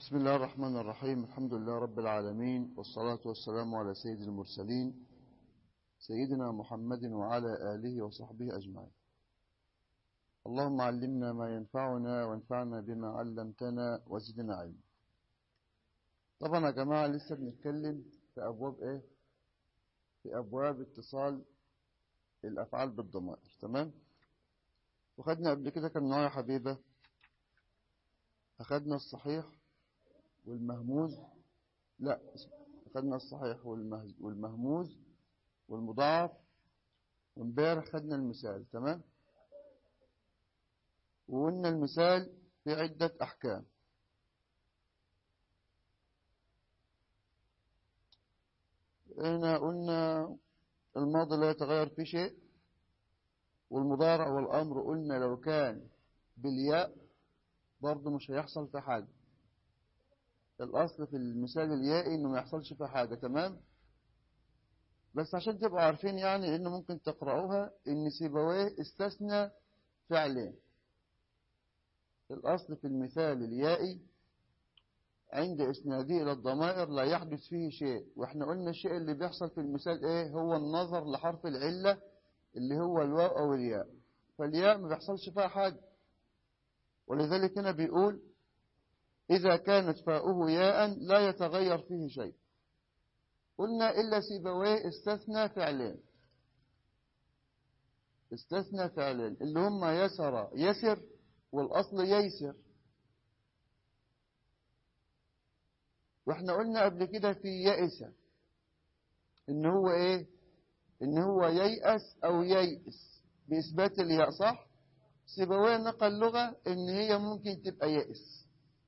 بسم الله الرحمن الرحيم الحمد لله رب العالمين والصلاة والسلام على سيد المرسلين سيدنا محمد وعلى آله وصحبه أجمعين اللهم علمنا ما ينفعنا وانفعنا بما علمتنا وزدنا علما طبعا يا جماعة لسه بنتكلم في أبواب إيه في أبواب اتصال الأفعال بالضمائر تمام وخدنا قبل كده كان معايا حبيبة أخدنا الصحيح والمهموز لا أخدنا الصحيح والمهموز والمضاعف وامبارح خدنا المثال تمام وقلنا المثال في عدة أحكام هنا قلنا الماضي لا يتغير في شيء والمضارع والأمر قلنا لو كان بالياء برضه مش هيحصل في حاجة الأصل في المثال اليائي إنه ما يحصلش في حاجة تمام بس عشان تبقوا عارفين يعني إنه ممكن تقرأوها إن سيبويه استثنى فعلين الأصل في المثال اليائي عند إسناده إلى الضمائر لا يحدث فيه شيء وإحنا قلنا الشيء اللي بيحصل في المثال إيه هو النظر لحرف العلة اللي هو الواو أو الياء فالياء ما بيحصلش فيها حاجة ولذلك هنا بيقول إذا كانت فاؤه ياء لا يتغير فيه شيء قلنا إلا سيبويه استثنى فعلين استثنى فعلين اللي هم يسر يسر والأصل ييسر واحنا قلنا قبل كده في يئس ان هو ايه ان هو ييأس او ييأس بإثبات الياء صح سيبويه نقل لغة ان هي ممكن تبقى يئس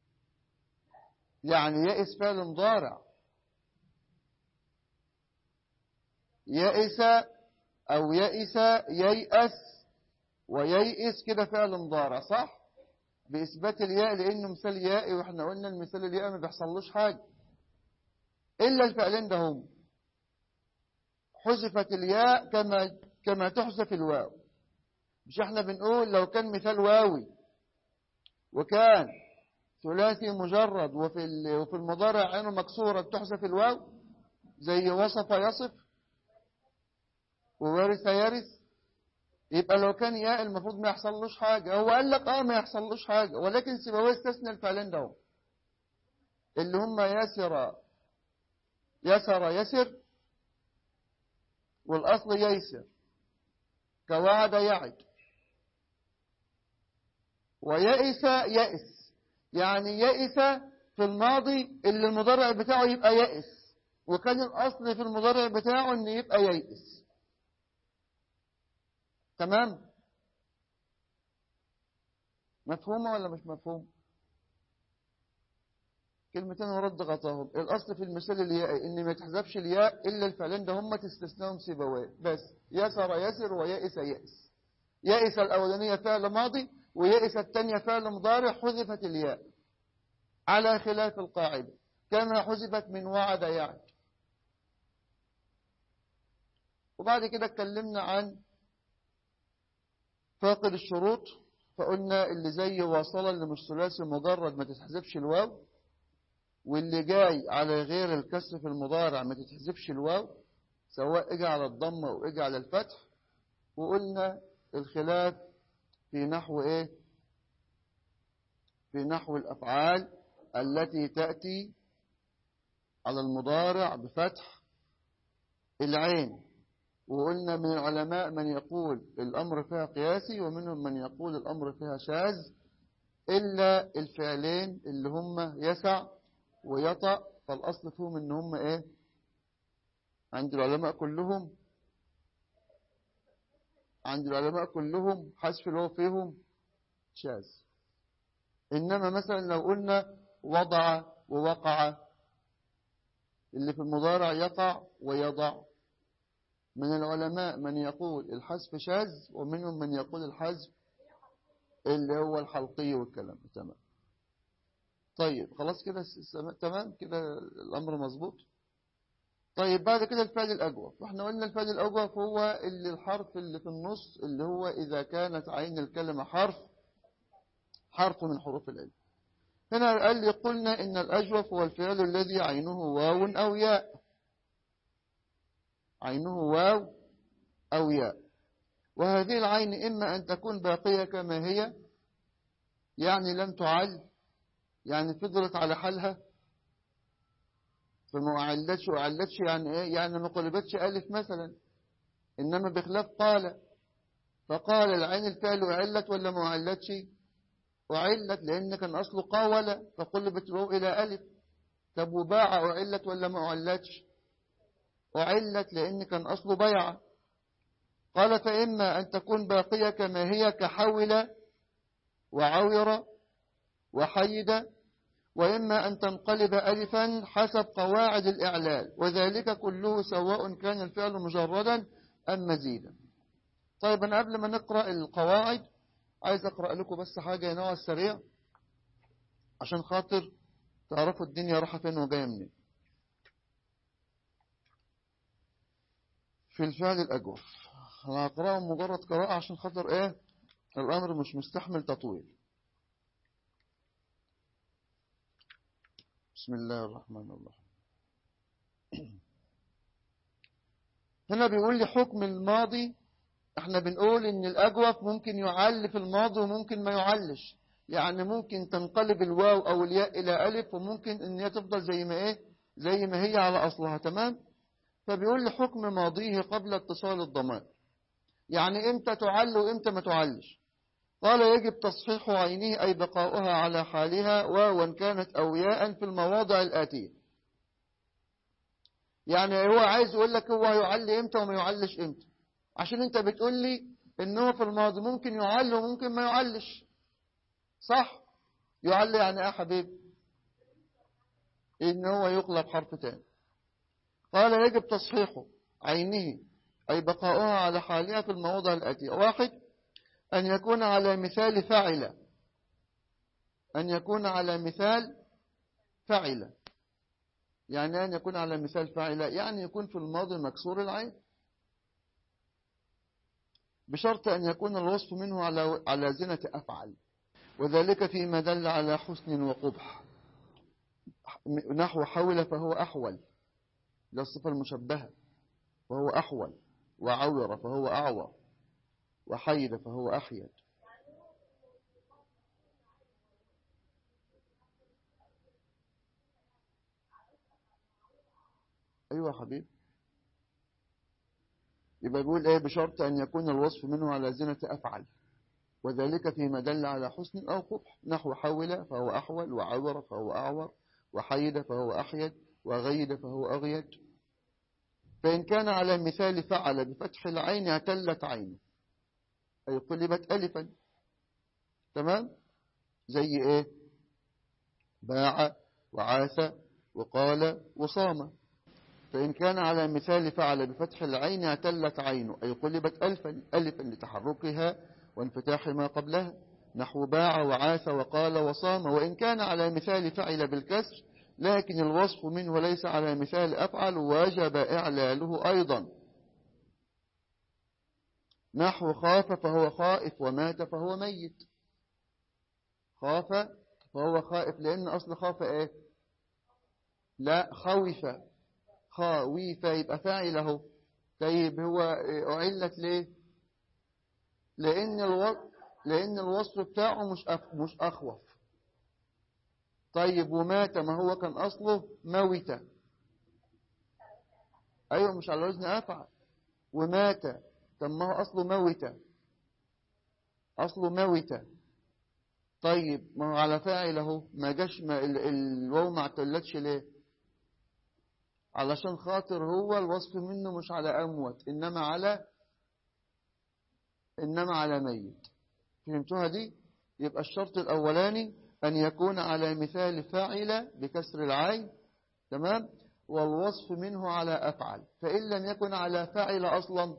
يعني يئس فعل مضارع يئس او يئس ييأس وييئس كده فعل مضارع صح بإثبات الياء لأنه مثال يائي وإحنا قلنا المثال الياء ما بيحصلوش حاجة إلا الفعلين ده هم حذفت الياء كما كما تحذف الواو مش احنا بنقول لو كان مثال واوي وكان ثلاثي مجرد وفي وفي المضارع عينه مكسورة تحذف الواو زي وصف يصف وورث يرث يبقى لو كان ياء المفروض ما يحصلوش حاجة هو قال لك اه ما يحصلوش حاجة ولكن سيبويه استثنى الفعلين ده اللي هم يسر يسر يسر والأصل ييسر كوعد يعد ويئس يئس يعني يئس في الماضي اللي المضارع بتاعه يبقى يئس وكان الأصل في المضارع بتاعه ان يبقى ييئس تمام مفهومة ولا مش مفهوم كلمتين ورد غطاهم الأصل في المثال الياء إن ما تحذفش الياء إلا الفعلين ده هم تستثناهم سيبويه بس يسر يسر ويئس يئس يئس الأولانية فعل ماضي ويئس الثانية فعل مضارع حذفت الياء على خلاف القاعدة كما حذفت من وعد يعد وبعد كده اتكلمنا عن فاقد الشروط فقلنا اللي زي واصلة اللي مش ثلاثي مجرد ما تتحذفش الواو واللي جاي على غير الكسر في المضارع ما تتحذفش الواو سواء اجى على الضمة او اجى على الفتح وقلنا الخلاف في نحو ايه في نحو الافعال التي تأتي على المضارع بفتح العين وقلنا من العلماء من يقول الأمر فيها قياسي ومنهم من يقول الأمر فيها شاذ إلا الفعلين اللي هم يسع ويطأ فالأصل فيهم إن هم إيه عند العلماء كلهم عند العلماء كلهم حذف اللي هو فيهم شاذ إنما مثلا لو قلنا وضع ووقع اللي في المضارع يقع ويضع من العلماء من يقول الحذف شاذ ومنهم من يقول الحذف اللي هو الحلقي والكلام تمام طيب خلاص كده تمام كده الأمر مظبوط طيب بعد كده الفعل الأجوف واحنا قلنا الفعل الأجوف هو اللي الحرف اللي في النص اللي هو إذا كانت عين الكلمة حرف حرف من حروف العلم هنا قال لي قلنا إن الأجوف هو الفعل الذي عينه واو أو ياء عينه واو أو ياء وهذه العين إما أن تكون باقية كما هي يعني لم تعل يعني فضلت على حالها فما أعلتش وأعلتش يعني إيه يعني ما قلبتش ألف مثلا إنما بخلاف قال فقال العين الفعل أعلت ولا ما أعلتش أعلت لأن كان أصله قاول فقلبت الواو إلى ألف طب وباع أعلت ولا ما أعلتش أعلت لأن كان أصله بيع قال فإما أن تكون باقية كما هي كحول وعور وحيد وإما أن تنقلب ألفا حسب قواعد الإعلال وذلك كله سواء كان الفعل مجردا أم مزيدا طيب أنا قبل ما نقرأ القواعد عايز أقرأ لكم بس حاجة نوع السريع عشان خاطر تعرفوا الدنيا رايحة فين وجاية منين في الفعل الأجوف أنا هقرأه مجرد قراءة عشان خاطر إيه الأمر مش مستحمل تطويل بسم الله الرحمن الرحيم هنا بيقول لي حكم الماضي احنا بنقول ان الاجوف ممكن يعل في الماضي وممكن ما يعلش يعني ممكن تنقلب الواو او الياء الى الف وممكن ان هي تفضل زي ما ايه زي ما هي على اصلها تمام فبيقول لي حكم ماضيه قبل اتصال الضمائر يعني امتى تعل وامتى ما تعلش قال يجب تصحيح عينه أي بقاؤها على حالها واوا كانت أو ياء في المواضع الآتية يعني هو عايز يقول لك هو يعلي امتى وما يعلش امتى عشان انت بتقول لي ان هو في الماضي ممكن يعل وممكن ما يعلش صح يعلي يعني ايه يا حبيبي ان هو يقلب حرف تاني قال يجب تصحيحه عينه أي بقاؤها على حالها في المواضع الآتية واحد أن يكون على مثال فعل أن يكون على مثال فعل يعني أن يكون على مثال فعل يعني يكون في الماضي مكسور العين بشرط أن يكون الوصف منه على على زنة أفعل وذلك فيما دل على حسن وقبح نحو حول فهو أحول للصفة المشبهة فهو أحول وعور فهو أعور وحيد فهو أحيد أيوة حبيب يبقى بيقول إيه بشرط أن يكون الوصف منه على زنة أفعل وذلك فيما دل على حسن أو قبح نحو حول فهو أحول وعور فهو أعور وحيد فهو أحيد وغيد فهو أغيد فإن كان على مثال فعل بفتح العين اعتلت عينه أي قلبت ألفا تمام زي إيه باع وعاث وقال وصام فإن كان على مثال فعل بفتح العين اعتلت عينه أي قلبت ألفا ألفا لتحركها وانفتاح ما قبلها نحو باع وعاث وقال وصام وإن كان على مثال فعل بالكسر لكن الوصف منه ليس على مثال أفعل وجب إعلاله أيضا نحو خاف فهو خائف ومات فهو ميت خاف فهو خائف لأن أصل خاف إيه لا خوف خاويف يبقى فاعله طيب هو أعلت ليه لأن الوصف لأن الوصف بتاعه مش مش أخوف طيب ومات ما هو كان أصله موت أيوة مش على وزن أفعل ومات طب ما هو أصله موت أصله موت طيب ما هو على فاعل اهو ما جاش ما الواو ما اعتلتش ليه علشان خاطر هو الوصف منه مش على أموت إنما على إنما على ميت فهمتوها دي يبقى الشرط الأولاني أن يكون على مثال فاعل بكسر العين تمام والوصف منه على أفعل فإن لم يكن على فاعل أصلا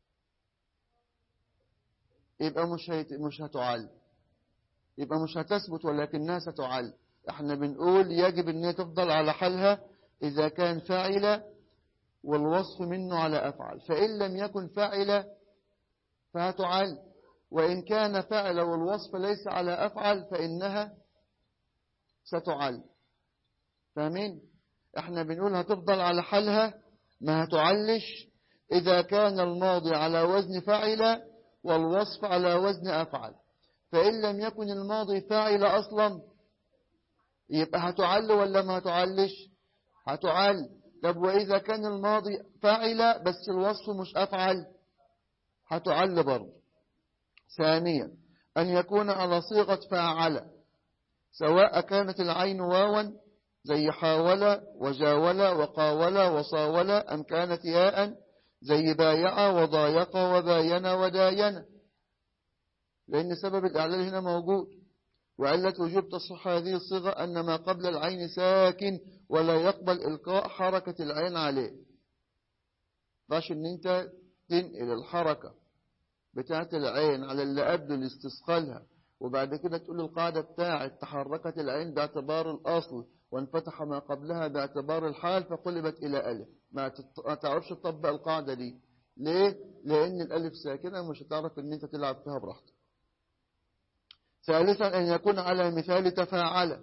يبقى مش هيت... مش هتعل يبقى مش هتثبت ولكنها ستعل احنا بنقول يجب ان هي تفضل على حالها إذا كان فاعل والوصف منه على أفعل فإن لم يكن فاعل فهتعل وإن كان فاعل والوصف ليس على أفعل فإنها ستعل فاهمين احنا بنقول هتفضل على حالها ما هتعلش إذا كان الماضي على وزن فعل والوصف على وزن أفعل فإن لم يكن الماضي فاعل أصلا يبقى هتعل ولا ما هتعلش هتعل طب وإذا كان الماضي فاعل بس الوصف مش أفعل هتعل برضه ثانيا أن يكون على صيغة فاعل سواء كانت العين واوا زي حاول وجاول وقاول وصاول أم كانت ياء زي بايع وضايق وباين وداين لأن سبب الإعلال هنا موجود وعلة وجوب تصح هذه الصيغة أن ما قبل العين ساكن ولا يقبل إلقاء حركة العين عليه باش أن أنت تنقل الحركة بتاعت العين على اللي قبل اللي استثقلها وبعد كده تقول القاعدة بتاعت تحركت العين باعتبار الأصل وانفتح ما قبلها باعتبار الحال فقلبت إلى ألف ما تعرفش تطبق القاعدة دي ليه؟ لأن الألف ساكنة مش هتعرف أن أنت تلعب فيها براحتك ثالثا أن يكون على مثال تفاعل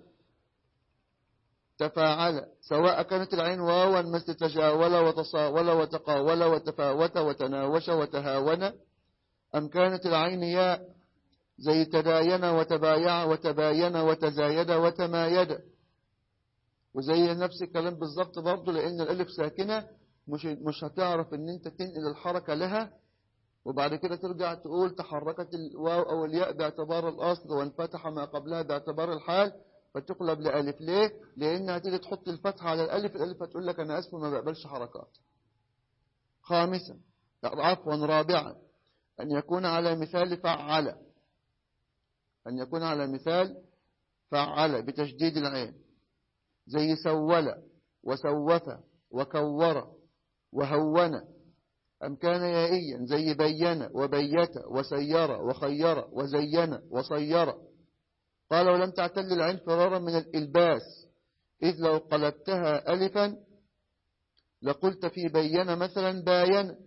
تفاعل سواء كانت العين واوا مثل تجاول وتصاول وتقاول وتفاوت وتناوش وتهاون أم كانت العين ياء زي تداين وتبايع وتباين وتزايد وتمايد وزي نفس الكلام بالظبط برضه لأن الألف ساكنة مش مش هتعرف إن أنت تنقل الحركة لها وبعد كده ترجع تقول تحركت الواو أو الياء باعتبار الأصل وانفتح ما قبلها باعتبار الحال فتقلب لألف ليه؟ لأن هتيجي تحط الفتحة على الألف الألف هتقول لك أنا أسف ما بقبلش حركات خامسا عفوا رابعا أن يكون على مثال فعل أن يكون على مثال فعل بتشديد العين زي سول وسوف وكور وهون أم كان يائيا زي بين وبيت وسير وخير وزين وصير قال ولم تعتل العين فرارا من الإلباس إذ لو قلبتها ألفا لقلت في بين مثلا باين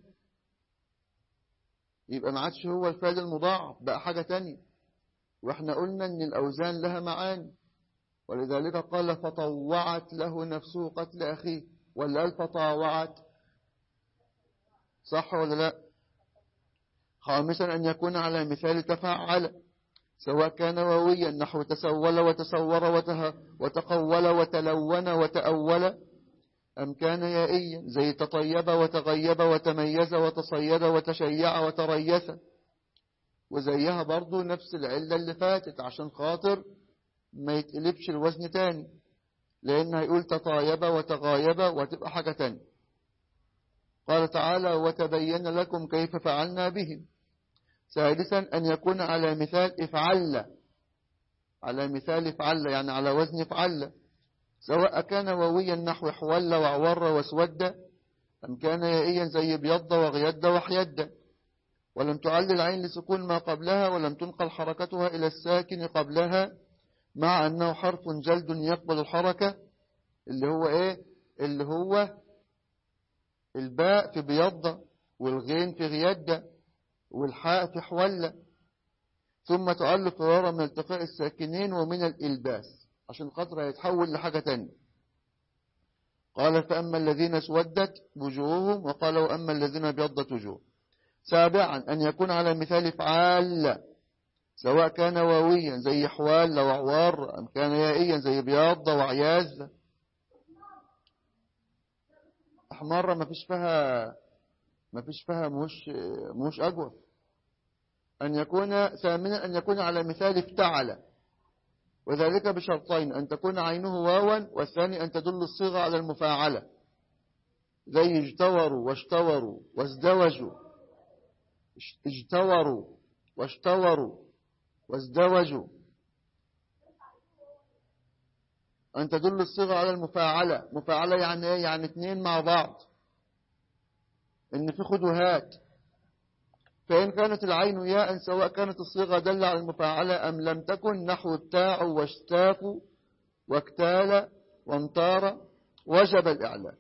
يبقى ما عادش هو الفعل المضاعف بقى حاجة تانية واحنا قلنا ان الأوزان لها معاني ولذلك قال فطوعت له نفسه قتل أخيه ولا قال فطاوعت صح ولا لا خامسا أن يكون على مثال تفعل سواء كان واويا نحو تسول وتصور وته وتقول وتلون وتأول أم كان يائيا زي تطيب وتغيب وتميز وتصيد وتشيع وتريث وزيها برضو نفس العلة اللي فاتت عشان خاطر ما يتقلبش الوزن تاني لأن هيقول تطايب وتغايب وتبقى حاجة تاني قال تعالى وتبين لكم كيف فعلنا بهم سادسا أن يكون على مثال افعل على مثال افعل يعني على وزن افعل سواء كان واويا نحو حول وعور واسود أم كان يائيا زي بيض وغيد وحيد ولم تعل العين لسكون ما قبلها ولم تنقل حركتها إلى الساكن قبلها مع أنه حرف جلد يقبل الحركة اللي هو إيه اللي هو الباء في بيض والغين في غيد والحاء في حول ثم تعل فرارا من التقاء الساكنين ومن الإلباس عشان خاطر يتحول لحاجة تانية قال فأما الذين اسودت وجوههم وقال وأما الذين ابيضت وجوههم سابعا أن يكون على مثال فعال سواء كان واويا زي حوال وعوار أم كان يائيا زي بياض وعياز أحمر ما فيش فيها ما فيش فيها مش مش أجوف أن يكون ثامنا أن يكون على مثال افتعل وذلك بشرطين أن تكون عينه واوا والثاني أن تدل الصيغة على المفاعلة زي اجتوروا واشتوروا وازدوجوا اجتوروا واشتوروا وازدوجوا أن تدل الصيغة على المفاعلة مفاعلة يعني إيه يعني اتنين مع بعض إن في خدوهات فإن كانت العين ياء سواء كانت الصيغة دل على المفاعلة أم لم تكن نحو التاع واشتاف واكتال وامطار وجب الإعلان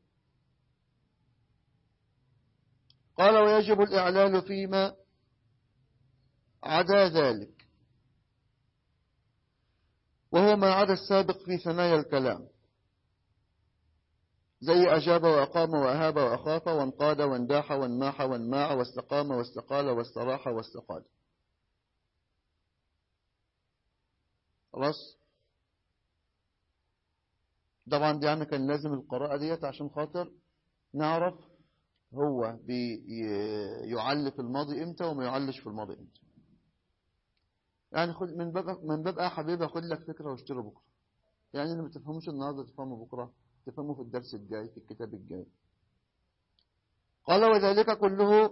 قال ويجب الإعلان فيما عدا ذلك وهو ما عدا السابق في ثنايا الكلام زي أجاب وأقام وأهاب وأخاف وانقاد وانداح وانماح وانماع واستقام واستقال واستراح واستقال خلاص طبعا دي يعني كان لازم القراءة ديت عشان خاطر نعرف هو بيعلي في الماضي امتى وما يعلش في الماضي امتى يعني خد من باب من باب يا حبيبي خد لك فكره واشتري بكره يعني اللي ما تفهموش النهارده تفهمه بكره تفهمه في الدرس الجاي في الكتاب الجاي قال وذلك كله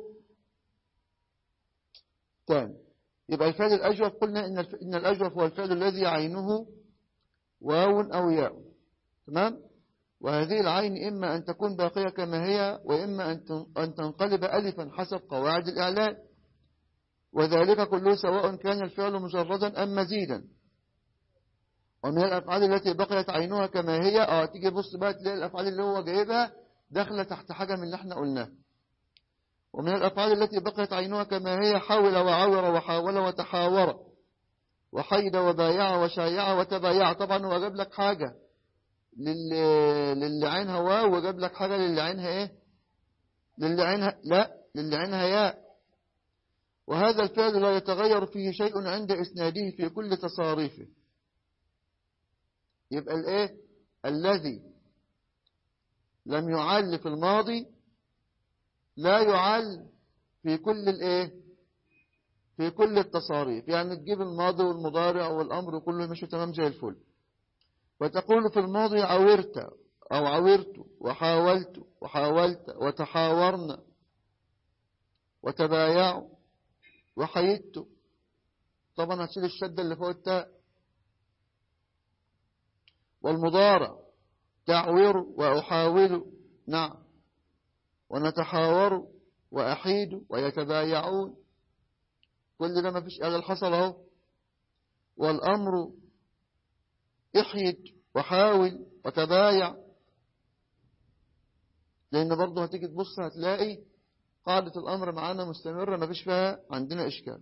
تاني يبقى الفعل الأجوف قلنا إن إن الأجوف هو الفعل الذي عينه واو أو ياء تمام وهذه العين إما أن تكون باقية كما هي وإما أن تنقلب ألفا حسب قواعد الإعلان وذلك كله سواء كان الفعل مجردا أم مزيدا ومن الأفعال التي بقيت عينها كما هي اه تيجي بص بقى تلاقي الأفعال اللي هو جايبها داخله تحت حاجة من اللي احنا قلناه ومن الأفعال التي بقيت عينها كما هي حاول وعور وحاول وتحاور وحيد وبايع وشايع وتبايع طبعا هو جاب لك حاجة للي, للي عينها واو وجاب لك حاجة للي عينها ايه للي عينها لا للي عينها ياء وهذا الفعل لا يتغير فيه شيء عند إسناده في كل تصاريفه يبقى الايه الذي لم يعل في الماضي لا يعل في كل الايه في كل التصاريف يعني تجيب الماضي والمضارع والامر كله مشي تمام زي الفل وتقول في الماضي عورت او عورت وحاولت وحاولت وتحاورنا وتبايعوا وحيدت طبعا هتشيل الشدة اللي فوق التاء والمضارع تعوير وأحاول نعم ونتحاور وأحيد ويتبايعون كل ده ما فيش قال الحصل اهو والأمر احيد وحاول وتبايع لأن برضه هتيجي تبص هتلاقي قاعدة الأمر معانا مستمرة ما فيش فيها عندنا إشكال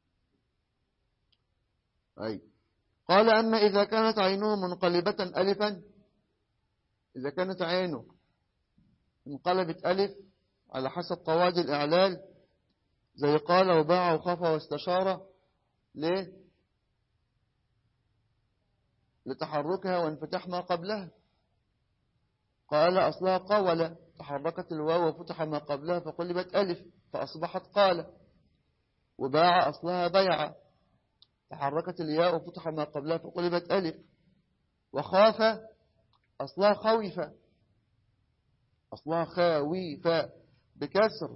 أي قال أما إذا كانت عينه منقلبة ألفا إذا كانت عينه انقلبت ألف على حسب قواعد الإعلال زي قال وباع وخاف واستشار ليه لتحركها وانفتاح ما قبلها قال أصلها قول تحركت الواو وفتح ما قبلها فقلبت ألف فأصبحت قال وباع أصلها بيع تحركت الياء وفتح ما قبلها فقلبت ألف وخاف أصلها خوف أصلها خاويف بكسر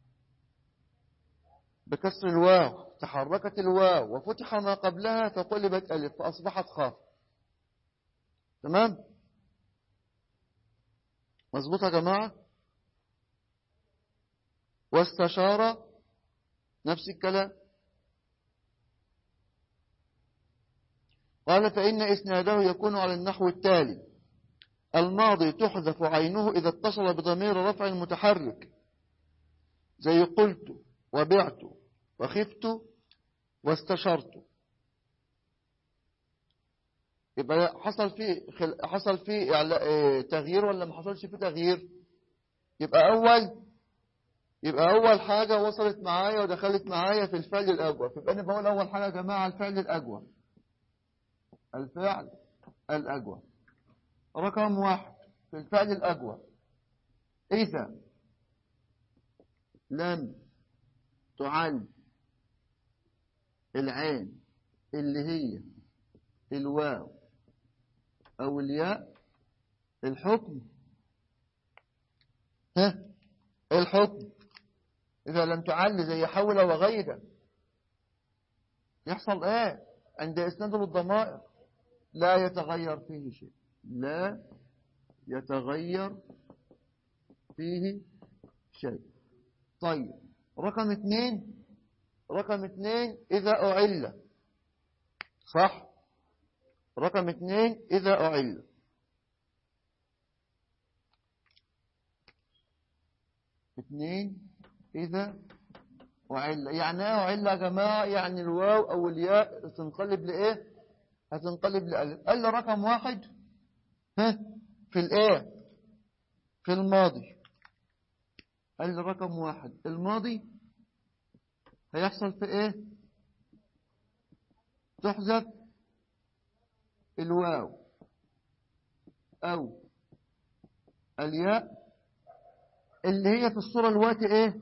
بكسر الواو تحركت الواو وفتح ما قبلها فقلبت ألف فأصبحت خاف تمام مظبوط يا جماعة واستشار نفس الكلام قال فإن إسناده يكون على النحو التالي الماضي تحذف عينه إذا اتصل بضمير رفع متحرك زي قلت وبعت وخفت واستشرت يبقى حصل فيه خل... حصل فيه إعلا... تغيير ولا ما حصلش فيه تغيير يبقى أول يبقى أول حاجة وصلت معايا ودخلت معايا في الفعل الأجوف يبقى أنا بقول أول حاجة يا جماعة الفعل الأجوف الفعل الأجوف رقم واحد في الفعل الأجوف إذا لم تعل العين اللي هي الواو أو الياء الحكم ها الحكم إذا لم تعل زي حول وغيره يحصل ايه عند إسناد الضمائر لا يتغير فيه شيء لا يتغير فيه شيء طيب رقم اثنين رقم اثنين إذا أعل صح رقم اثنين إذا أعل اثنين إذا أعل يعني ايه أعل يا جماعة يعني الواو أو الياء تنقلب لإيه هتنقلب لألف قال لي رقم واحد ها في الايه في الماضي قال لي رقم واحد الماضي هيحصل في ايه تحذف الواو او الياء اللي هي في الصورة الوقت ايه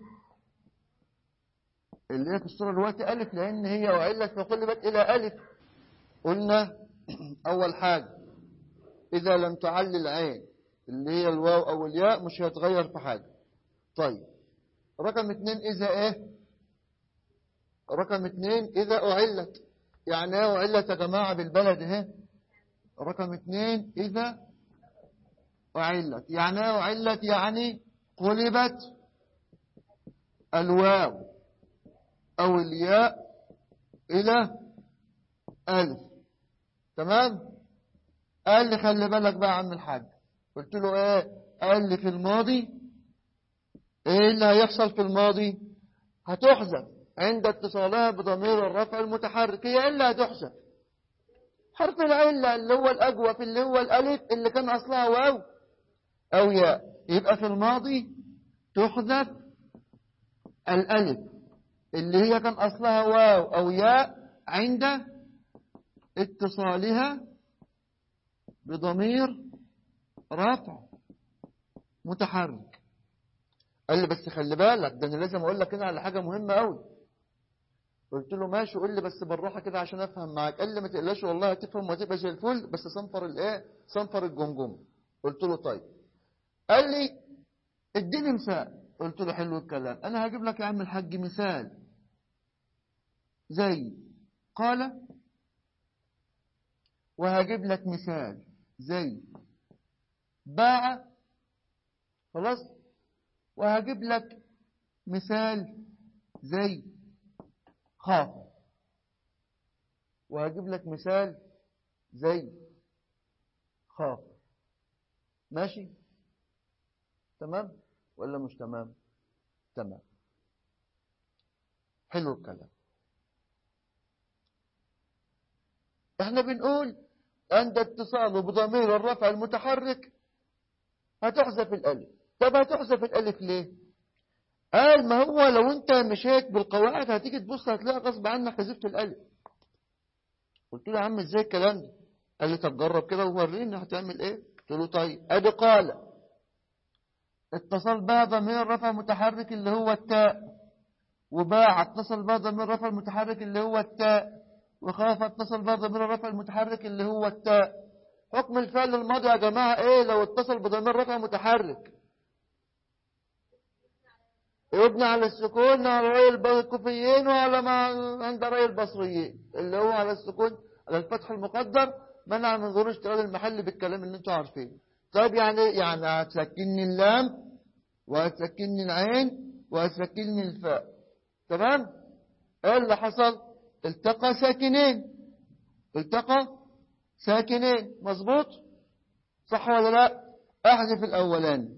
اللي هي في الصورة الوقت ألف لأن هي وعلت فقلبت إلى ألف قلنا أول حاجة إذا لم تعل العين اللي هي الواو أو الياء مش هيتغير في حاجة طيب رقم اتنين إذا إيه رقم اتنين إذا أعلت يعني إيه أعلت يا جماعة بالبلد إيه رقم اتنين إذا أعلت يعني إيه أعلت يعني قلبت الواو أو الياء إلى ألف تمام قال لي خلي بالك بقى عم الحاج قلت له ايه قال لي في الماضي ايه اللي هيحصل في الماضي هتحذف عند اتصالها بضمير الرفع المتحرك هي الا هتحذف حرف العلة اللي هو الأجوف اللي هو الألف اللي كان أصلها واو أو ياء يبقى في الماضي تحذف الألف اللي هي كان أصلها واو أو ياء عند اتصالها بضمير رفع متحرك قال لي بس خلي بالك ده انا لازم اقول لك هنا على حاجه مهمه قوي قلت له ماشي قول لي بس بالراحه كده عشان افهم معاك قال لي ما تقلقش والله هتفهم وهتبقى زي الفل بس صنفر الايه صنفر الجمجمه قلت له طيب قال لي اديني مثال قلت له حلو الكلام انا هجيب لك يا عم الحاج مثال زي قال وهجيب لك مثال زي باع خلاص وهجيب لك مثال زي خاف وهجيب لك مثال زي خاف ماشي تمام ولا مش تمام تمام حلو الكلام احنا بنقول عند اتصاله بضمير الرفع المتحرك هتحذف الالف طب هتحذف الالف ليه قال ما هو لو انت مشيت بالقواعد هتيجي تبص هتلاقي غصب عنك حذفت الالف قلت له يا عم ازاي الكلام ده قال لي طب جرب كده ووريني هتعمل ايه قلت له طيب ادي قال اتصل بها ضمير رفع متحرك اللي هو التاء وباع اتصل بها ضمير رفع المتحرك اللي هو التاء وخاف اتصل بها ضمير الرفع المتحرك اللي هو التاء حكم الفعل الماضي يا جماعة ايه لو اتصل بضمير رفع متحرك يبنى على السكون على رأي الكوفيين وعلى ما عند رأي البصريين اللي هو على السكون على الفتح المقدر منع من ظهور اشتغال المحل بالكلام اللي انتوا عارفينه طيب يعني يعني هتسكنني اللام وهتسكنني العين وهتسكنني الفاء تمام ايه اللي حصل التقى ساكنين التقى ساكنين مظبوط صح ولا لا احذف الاولاني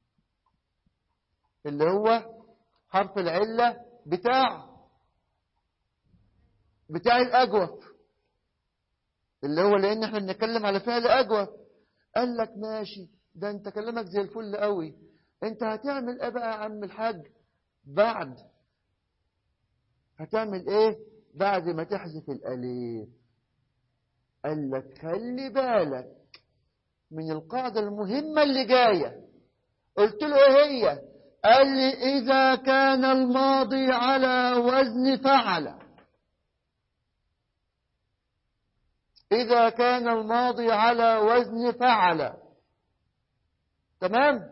اللي هو حرف العلة بتاع بتاع الأجوف اللي هو لأن احنا بنتكلم على فعل أجوف قال لك ماشي ده انت كلامك زي الفل قوي انت هتعمل ايه بقى يا عم الحاج بعد هتعمل ايه بعد ما تحذف الالف قال لك خلي بالك من القاعدة المهمة اللي جاية قلت له ايه هي قال لي إذا كان الماضي على وزن فعل إذا كان الماضي على وزن فعل تمام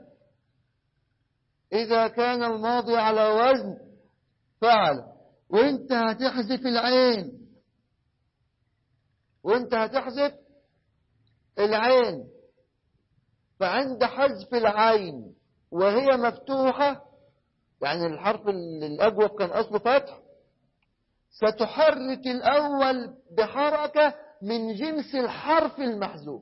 إذا كان الماضي على وزن فعل وانت هتحذف العين وانت هتحذف العين فعند حذف العين وهي مفتوحة يعني الحرف الأجوف كان أصله فتح ستحرك الأول بحركة من جنس الحرف المحذوف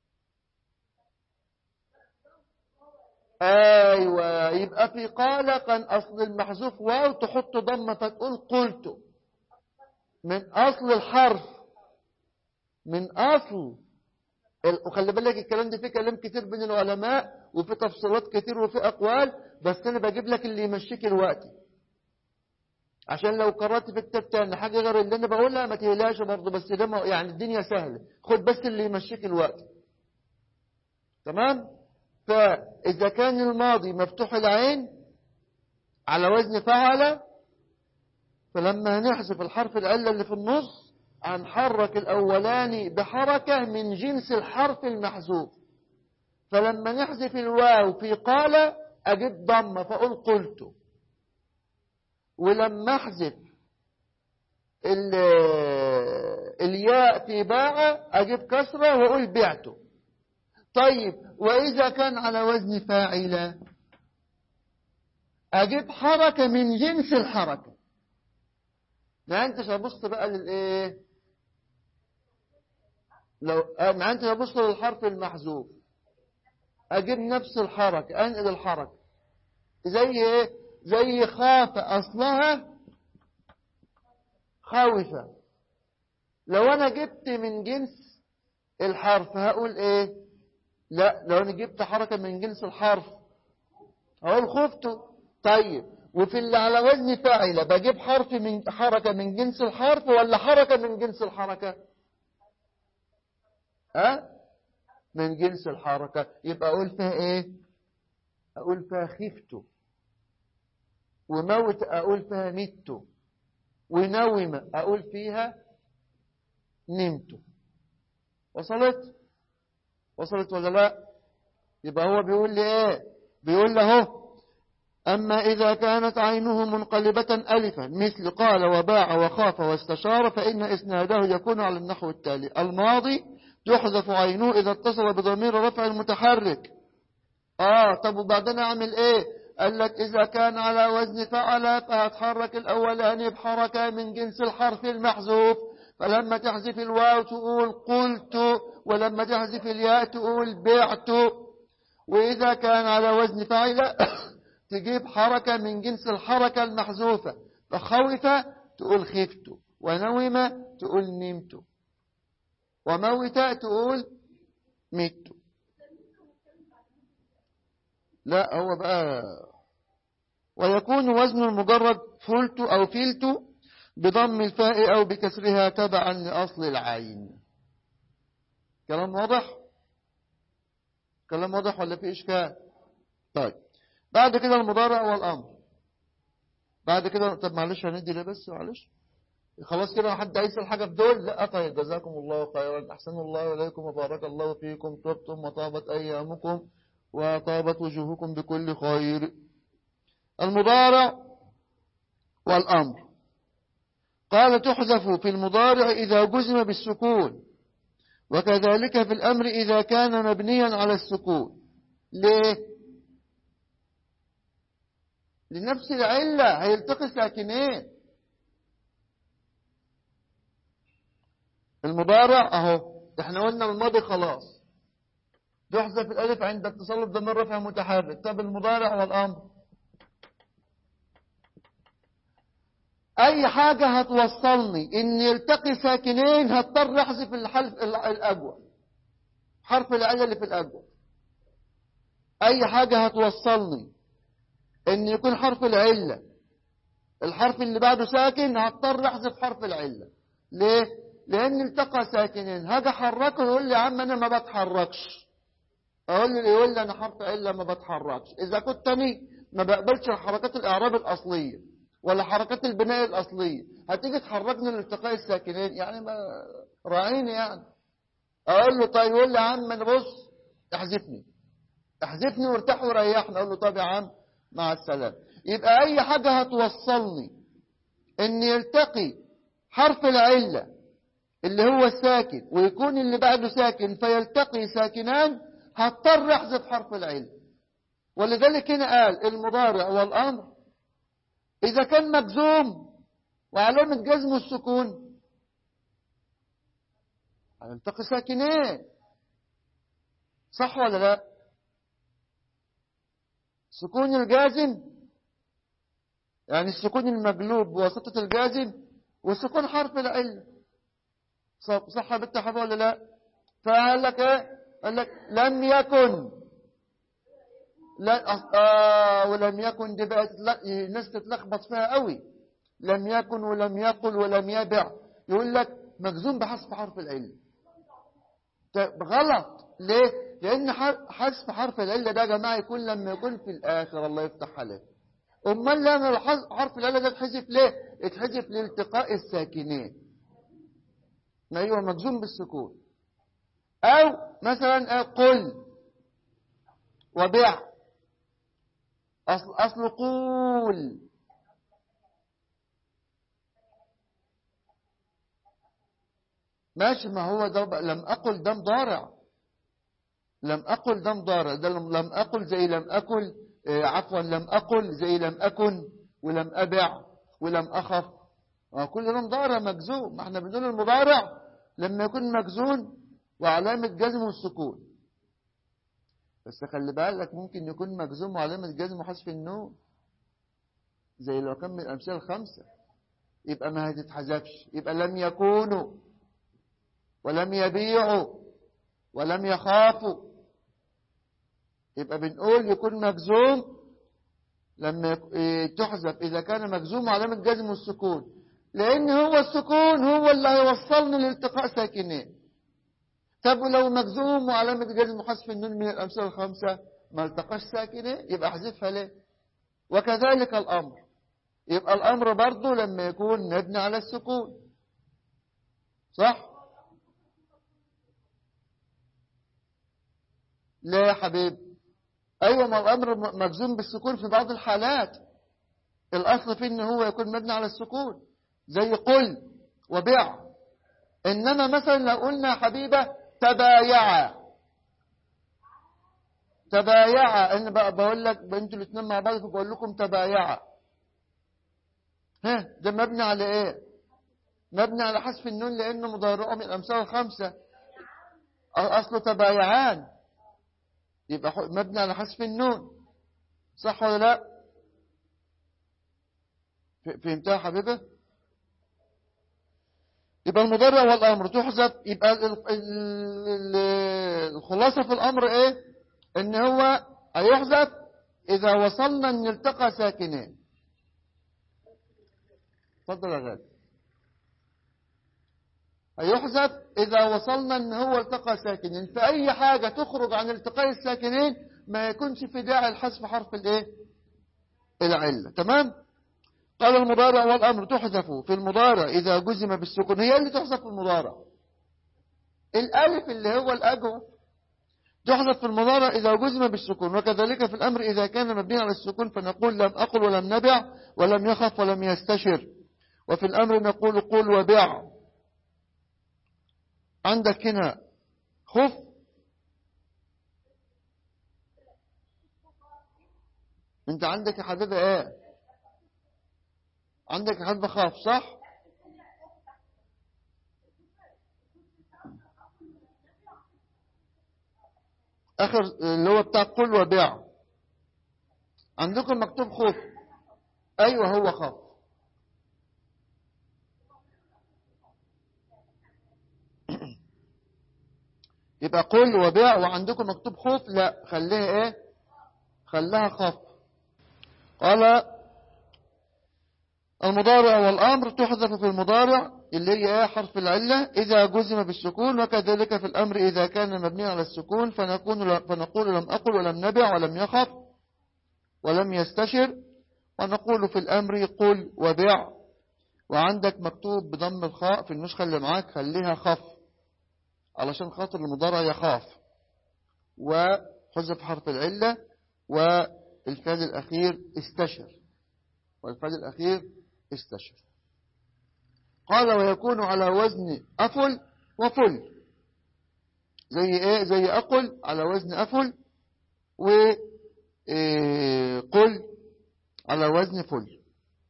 أيوة يبقى في قال كان أصل المحذوف واو تحط ضمة فتقول قلت من أصل الحرف من أصل وخلي بالك الكلام ده فيه كلام كتير بين العلماء وفي تفصيلات كتير وفي أقوال بس أنا بجيب لك اللي يمشيك الوقت عشان لو قرأت في الكتاب تاني حاجة غير اللي أنا بقولها ما تهلاش برضه بس ده يعني الدنيا سهلة خد بس اللي يمشيك الوقت تمام فإذا كان الماضي مفتوح العين على وزن فعل فلما هنحذف الحرف العلة اللي في النص هنحرك الأولاني بحركة من جنس الحرف المحذوف فلما نحذف الواو في قال أجيب ضمة فأقول قلت ولما أحذف الياء في باع أجيب كسرة وأقول بعته طيب وإذا كان على وزن فاعلة أجيب حركة من جنس الحركة ما أنتش أبص بقى للإيه لو ما أنتش أبص للحرف المحذوف أجيب نفس الحركة أنقل الحركة زي إيه زي خاف أصلها خوفة لو أنا جبت من جنس الحرف هقول إيه لا لو أنا جبت حركة من جنس الحرف هقول خفته طيب وفي اللي على وزن فاعلة بجيب حرف من حركة من جنس الحرف ولا حركة من جنس الحركة ها من جنس الحركة يبقى أقول فيها إيه أقول فيها خفت وموت أقول فيها مت ونوم أقول فيها نمت وصلت وصلت ولا لا يبقى هو بيقول لي ايه بيقول له أما إذا كانت عينه منقلبة ألفا مثل قال وباع وخاف واستشار فإن إسناده يكون على النحو التالي الماضي يحذف عينه إذا اتصل بضمير رفع المتحرك آه طب وبعدين أعمل إيه قال لك إذا كان على وزن فعل فهتحرك الأولاني بحركة من جنس الحرف المحذوف فلما تحذف الواو تقول قلت ولما تحذف الياء تقول بعت وإذا كان على وزن فعل تجيب حركة من جنس الحركة المحذوفة فخوف تقول خفت ونوم تقول نمت وموت تقول مت لا هو بقى ويكون وزن المجرد فلت أو فلت بضم الفاء أو بكسرها تبعا لأصل العين كلام واضح كلام واضح ولا في إشكال طيب بعد كده المضارع والأمر بعد كده طب معلش هندي ليه بس معلش خلاص كده حد هيسأل حاجة في دول لا طيب جزاكم الله خيرا أحسن الله إليكم وبارك الله فيكم طبتم وطابت أيامكم وطابت وجوهكم بكل خير المضارع والأمر قال تحذف في المضارع إذا جزم بالسكون وكذلك في الأمر إذا كان مبنيا على السكون ليه لنفس العلة هيلتقي ساكنين المضارع اهو احنا قلنا الماضي خلاص تحذف الالف عند اتصال الضمير رفع متحرك طب المضارع والامر اي حاجة هتوصلني ان يلتقي ساكنين هضطر احذف الحرف الاجوى حرف العلة اللي في الاجوى اي حاجة هتوصلني ان يكون حرف العلة الحرف اللي بعده ساكن هضطر احذف حرف العلة ليه لان التقى ساكنين هاجي احركه يقول لي يا عم انا ما بتحركش اقول له يقول لي انا حرف عله ما بتحركش اذا كنت تاني ما بقبلش حركات الاعراب الاصليه ولا حركات البناء الاصليه هتيجي تحركني لالتقاء الساكنين يعني ما راعيني يعني اقول له طيب يقول لي يا عم انا بص احذفني احذفني وارتاح وريحني اقول له طب يا عم مع السلامه يبقى اي حاجه هتوصلني ان يلتقي حرف العله اللي هو الساكن ويكون اللي بعده ساكن فيلتقي ساكنان هضطر احذف حرف العلم ولذلك هنا قال المضارع والامر اذا كان مجزوم وعلامة جزم السكون هيلتقي ساكنين صح ولا لا سكون الجازم يعني السكون المقلوب بواسطة الجازم وسكون حرف العلم صح بالتحف ولا لا فقال لك ايه قال لك لم يكن لا آه ولم يكن دي بقت الناس تتلخبط فيها قوي لم يكن ولم يقل ولم يبع يقول لك مجزوم بحذف حرف العله غلط ليه لان حذف حرف العله ده يا جماعه يكون لما يكون في الاخر الله يفتح عليك امال لما حرف العله ده اتحذف ليه اتحذف لالتقاء الساكنين ما ايوه مجزوم بالسكون او مثلا قل وبع اصل اصل قول ماشي ما هو ده لم أقل ده مضارع لم أقل ده مضارع ده لم أقل زي لم أكل عفوا لم أقل زي لم أكن ولم أبع ولم أخف كل ده مضارع مجزوم ما احنا بنقول المضارع لما يكون مجزون وعلامة جزم السكون بس خلي بالك ممكن يكون مجزوم وعلامة جزم وحذف النون زي لو كان من الأمثلة الخمسة يبقى ما هتتحذفش يبقى لم يكونوا ولم يبيعوا ولم يخافوا يبقى بنقول يكون مجزوم لما تحذف إذا كان مجزوم علامة جزم السكون لأن هو السكون هو اللي هيوصلنا لالتقاء ساكنين طب ولو مجزوم وعلامة جزم حذف النون من الأمثلة الخمسة ما التقاش ساكنين يبقى احذفها ليه وكذلك الأمر يبقى الأمر برضه لما يكون مبني على السكون صح لا يا حبيب أيوة ما الأمر مجزوم بالسكون في بعض الحالات الأصل فيه إن هو يكون مبني على السكون زي قل وبيع إنما مثلا لو قلنا حبيبة تبايع تبايع إن بقى بقول لك أنتوا الاثنين مع بعض فبقول لكم تبايع ها ده مبني على إيه؟ مبني على حذف النون لأنه مضارعه من الأمثال الخمسة أصله تبايعان يبقى مبني على حذف النون صح ولا لا فهمتها يا حبيبه يبقى المضارع والامر تحذف يبقى الخلاصه في الامر ايه ان هو هيحذف اذا وصلنا ان التقى ساكنين اتفضل يا غالي هيحذف إذا وصلنا أن هو التقى ساكنين فأي حاجة تخرج عن التقاء الساكنين ما يكونش في داعي الحذف حرف الايه العلة تمام قال المضارع والأمر تحذف في المضارع إذا جزم بالسكون هي اللي تحذف في المضارع الألف اللي هو الأجوف تحذف في المضارع إذا جزم بالسكون وكذلك في الأمر إذا كان مبنيا على السكون فنقول لم أقل ولم نبع ولم يخف ولم يستشر وفي الأمر نقول قل وبع عندك هنا خف انت عندك يا حبيبي ايه عندك يا حبيبي خاف صح اخر اللي هو بتاع قل وبيع عندكم مكتوب خوف ايوه هو خاف يبقى قل وبيع وعندكم مكتوب خوف لا خليها ايه خليها خف قال المضارع والامر تحذف في المضارع اللي هي ايه حرف العله اذا جزم بالسكون وكذلك في الامر اذا كان مبني على السكون فنكون فنقول لم اقل ولم نبع ولم يخف ولم يستشر ونقول في الامر قل وبع وعندك مكتوب بضم الخاء في النسخه اللي معاك خليها خف علشان خاطر المضارع يخاف وحذف حرف العلة والفعل الأخير استشر والفعل الأخير استشر قال ويكون على وزن أفل وفل زي إيه زي أقل على وزن أفل وقل على وزن فل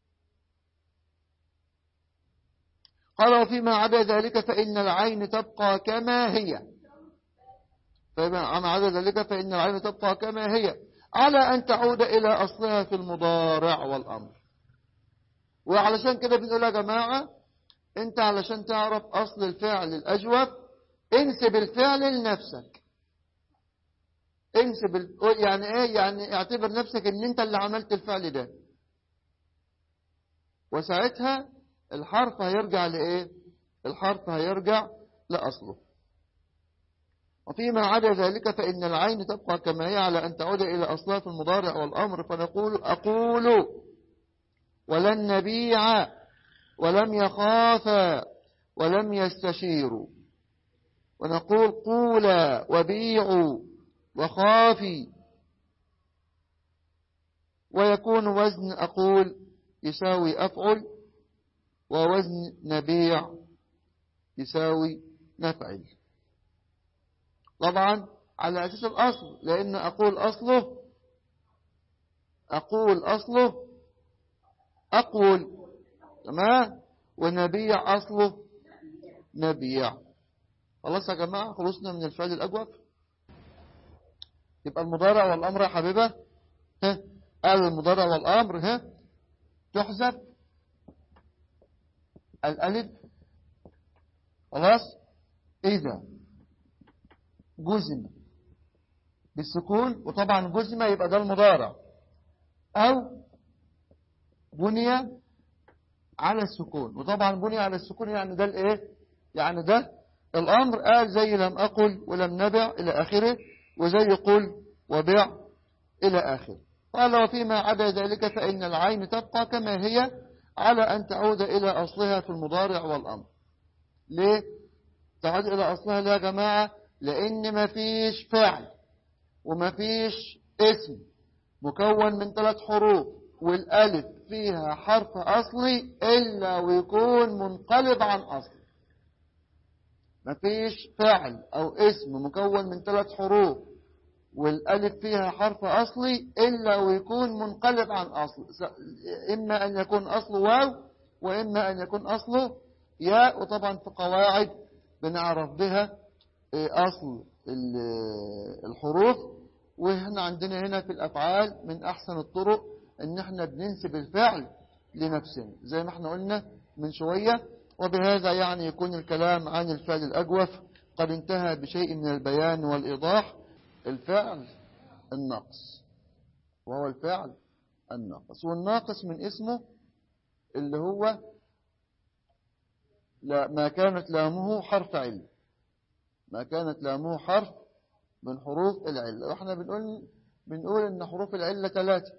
قال وفيما عدا ذلك فإن العين تبقى كما هي فيما عدا ذلك فإن العين تبقى كما هي على أن تعود إلى أصلها في المضارع والأمر وعلشان كده بنقول يا جماعة انت علشان تعرف اصل الفعل الاجوف انسب الفعل لنفسك انسب ال... يعني ايه يعني اعتبر نفسك ان انت اللي عملت الفعل ده وساعتها الحرف هيرجع لايه الحرف هيرجع لاصله وفيما عدا ذلك فإن العين تبقى كما هي على أن تعود إلى أصلها في المضارع والأمر فنقول أقول ولن نبيع ولم يخافا ولم يستشيروا ونقول قولا وبيعوا وخافي ويكون وزن أقول يساوي أفعل ووزن نبيع يساوي نفعل طبعا على أساس الأصل لأن أقول أصله أقول أصله أقول تمام ونبيع أصله نبيع خلاص يا جماعة خلصنا من الفعل الأجوف يبقى المضارع والأمر يا حبيبة ها قال المضارع والأمر ها تحذف الألف خلاص إذا جزم بالسكون وطبعا جزم يبقى ده المضارع أو بني على السكون وطبعا بني على السكون يعني ده الايه يعني ده الأمر قال زي لم أقل ولم نبع إلى آخره وزي قل وبع إلى آخره قال وفيما عدا ذلك فإن العين تبقى كما هي على أن تعود إلى أصلها في المضارع والأمر ليه تعود إلى أصلها يا جماعة لأن مفيش فعل ومفيش اسم مكون من ثلاث حروف والألف فيها حرف أصلي إلا ويكون منقلب عن أصل مفيش فعل أو اسم مكون من ثلاث حروف والألف فيها حرف أصلي إلا ويكون منقلب عن أصل إما أن يكون أصله واو وإما أن يكون أصله ياء وطبعا في قواعد بنعرف بها أصل الحروف وهنا عندنا هنا في الأفعال من أحسن الطرق ان احنا بننسب الفعل لنفسنا زي ما احنا قلنا من شوية وبهذا يعني يكون الكلام عن الفعل الأجوف قد انتهى بشيء من البيان والإيضاح الفعل الناقص وهو الفعل الناقص والناقص من اسمه اللي هو لا ما كانت لامه حرف علم ما كانت لامه حرف من حروف العلة واحنا بنقول بنقول ان حروف العلة ثلاثة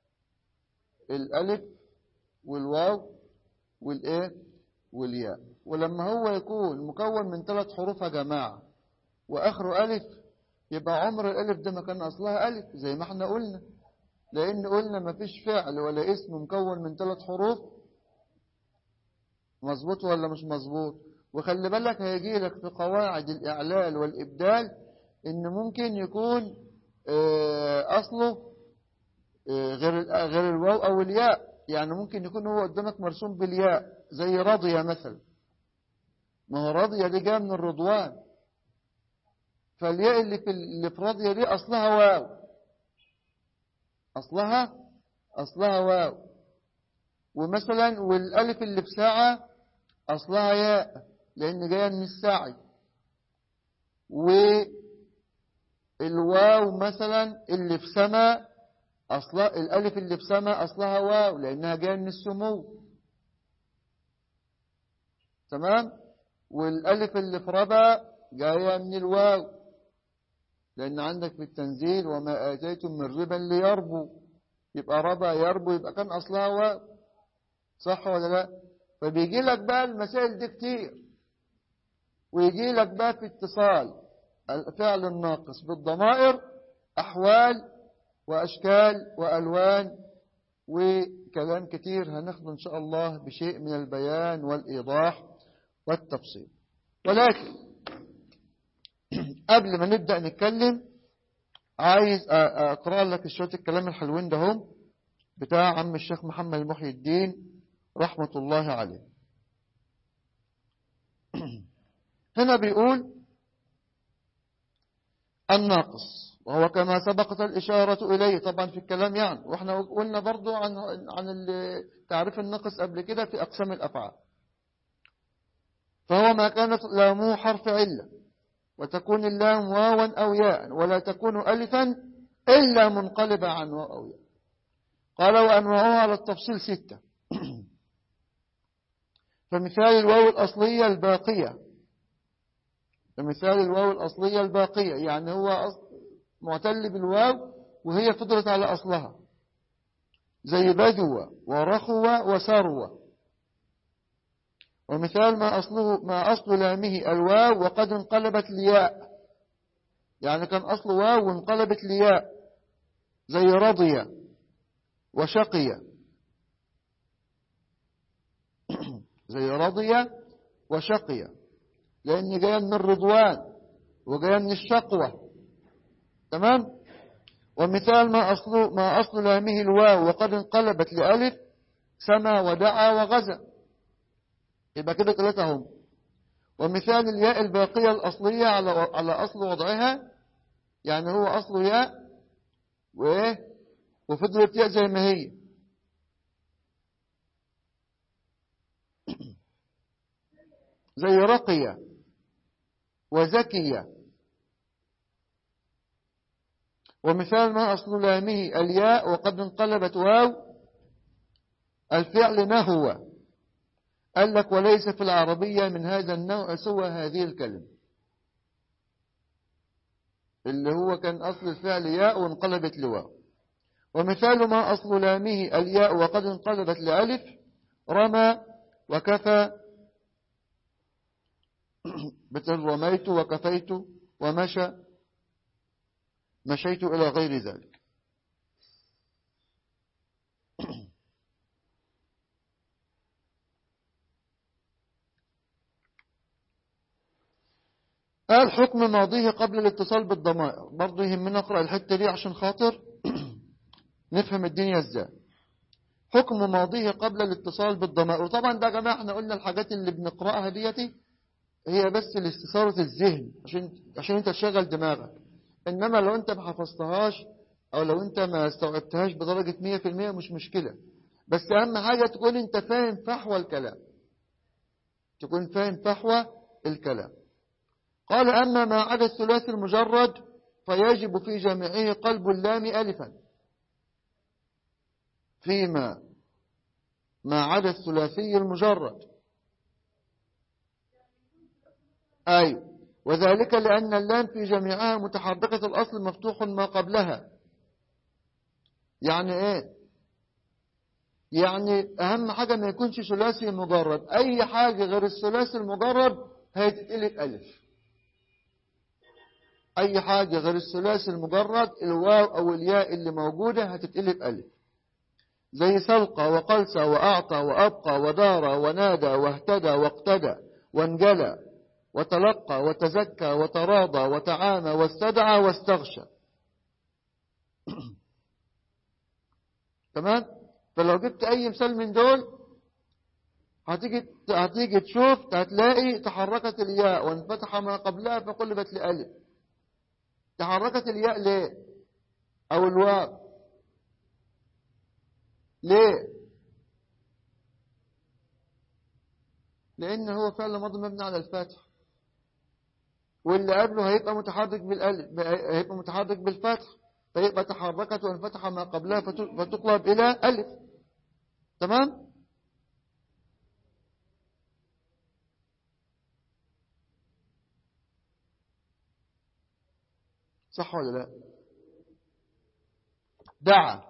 الالف والواو والايه والياء ولما هو يكون مكون من ثلاث حروف يا جماعة واخره الف يبقى عمر الالف ده ما كان اصلها الف زي ما احنا قلنا لان قلنا ما فيش فعل ولا اسم مكون من ثلاث حروف مظبوط ولا مش مظبوط وخلي بالك هيجي لك في قواعد الإعلال والإبدال إن ممكن يكون أصله غير غير الواو أو الياء يعني ممكن يكون هو قدامك مرسوم بالياء زي رضية مثلا ما هو رضية دي جايه من الرضوان فالياء اللي في اللي في رضية دي أصلها واو أصلها أصلها واو ومثلا والألف اللي في ساعة أصلها ياء لأن جاية من الساعي والواو مثلا اللي في سما أصلا الألف اللي في سما أصلها واو لأنها جاية من السمو تمام والألف اللي في ربا جاية من الواو لأن عندك في التنزيل وما آتيتم من ربا ليربو يبقى ربا يربو يبقى كان أصلها واو صح ولا لا فبيجي لك بقى المسائل دي كتير ويجي لك بقى في اتصال الفعل الناقص بالضمائر أحوال وأشكال وألوان وكلام كتير هناخده إن شاء الله بشيء من البيان والإيضاح والتفصيل ولكن قبل ما نبدأ نتكلم عايز أقرأ لك شوية الكلام الحلوين ده هم بتاع عم الشيخ محمد محي الدين رحمة الله عليه هنا بيقول الناقص وهو كما سبقت الإشارة إليه طبعا في الكلام يعني وإحنا قلنا برضو عن عن تعريف الناقص قبل كده في أقسام الأفعال فهو ما كانت لامه حرف علة وتكون اللام واوا أو ياء ولا تكون ألفا إلا منقلبة عن واو أو ياء قال وأنواعها على التفصيل ستة فمثال الواو الأصلية الباقية فمثال الواو الأصلية الباقية يعني هو معتل بالواو وهي فضلت على أصلها زي بدوة ورخوة وسروة ومثال ما أصله ما أصل لامه الواو وقد انقلبت لياء يعني كان أصل واو وانقلبت لياء زي رضي وشقي زي رضي وشقي لأن جاية من الرضوان وجاية من الشقوة تمام ومثال ما أصل ما أصل لامه الواو وقد انقلبت لألف سما ودعا وغزا يبقى كده ثلاثة هم ومثال الياء الباقية الأصلية على على أصل وضعها يعني هو أصل ياء وإيه وفضلت ياء زي ما هي زي رقية وزكية ومثال ما أصل لامه الياء وقد انقلبت واو الفعل نهو قال لك وليس في العربية من هذا النوع سوى هذه الكلمة اللي هو كان أصل الفعل ياء وانقلبت لواو ومثال ما أصل لامه الياء وقد انقلبت لألف رمى وكفى مثل رميت وكفيت ومشى مشيت إلى غير ذلك قال حكم ماضيه قبل الاتصال بالضمائر برضه يهمنا نقرأ الحتة دي عشان خاطر نفهم الدنيا ازاي حكم ماضيه قبل الاتصال بالضمائر وطبعا ده يا جماعة احنا قلنا الحاجات اللي بنقرأها ديتي هي بس لاستثارة الذهن عشان عشان انت تشغل دماغك انما لو انت ما حفظتهاش او لو انت ما استوعبتهاش بدرجة 100% مش مشكلة بس اهم حاجة تكون انت فاهم فحوى الكلام تكون فاهم فحوى الكلام قال أما ما عدا الثلاثي المجرد فيجب في جميعه قلب اللام ألفا فيما ما عدا الثلاثي المجرد أي وذلك لأن اللام في جميعها متحركة الأصل مفتوح ما قبلها يعني إيه يعني أهم حاجة ما يكونش ثلاثي مجرد أي حاجة غير الثلاثي المجرد هيتقلب ألف أي حاجة غير الثلاثي المجرد الواو أو الياء اللي موجودة هتتقلب ألف زي سلقى وقلسى وأعطى وأبقى ودار ونادى واهتدى واقتدى وانجلى وتلقى وتزكى وتراضى وتعامى واستدعى واستغشى تمام فلو جبت أي مثال من دول هتيجي هتيجي تشوف هتلاقي تحركت الياء وانفتح ما قبلها فقلبت لألف تحركت الياء ليه او الواو ليه لان هو فعل ماضي مبني على الفتح واللي قبله هيبقى متحرك بالالف هيبقى متحرك بالفتح فيبقى تحركت وانفتح ما قبلها فتقلب الى الف تمام صح ولا لا دعا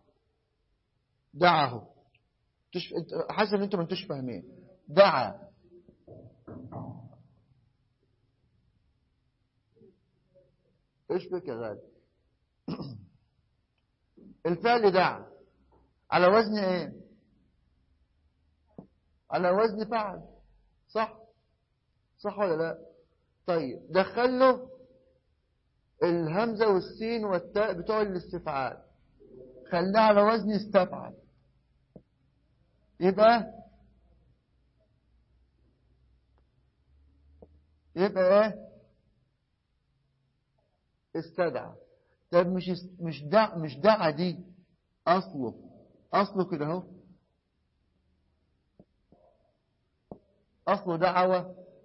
دعاه تش... حاسس ان انتم ما انتوش فاهمين دعا ايش بك يا غالي الفعل دعا على وزن ايه على وزن فعل صح صح ولا لا طيب دخل له الهمزة والسين والتاء بتوع الاستفعال خليها على وزن استفعل يبقى يبقى ايه استدعى طب مش مش دع مش دعا دي اصله اصله كده اهو اصله دعوه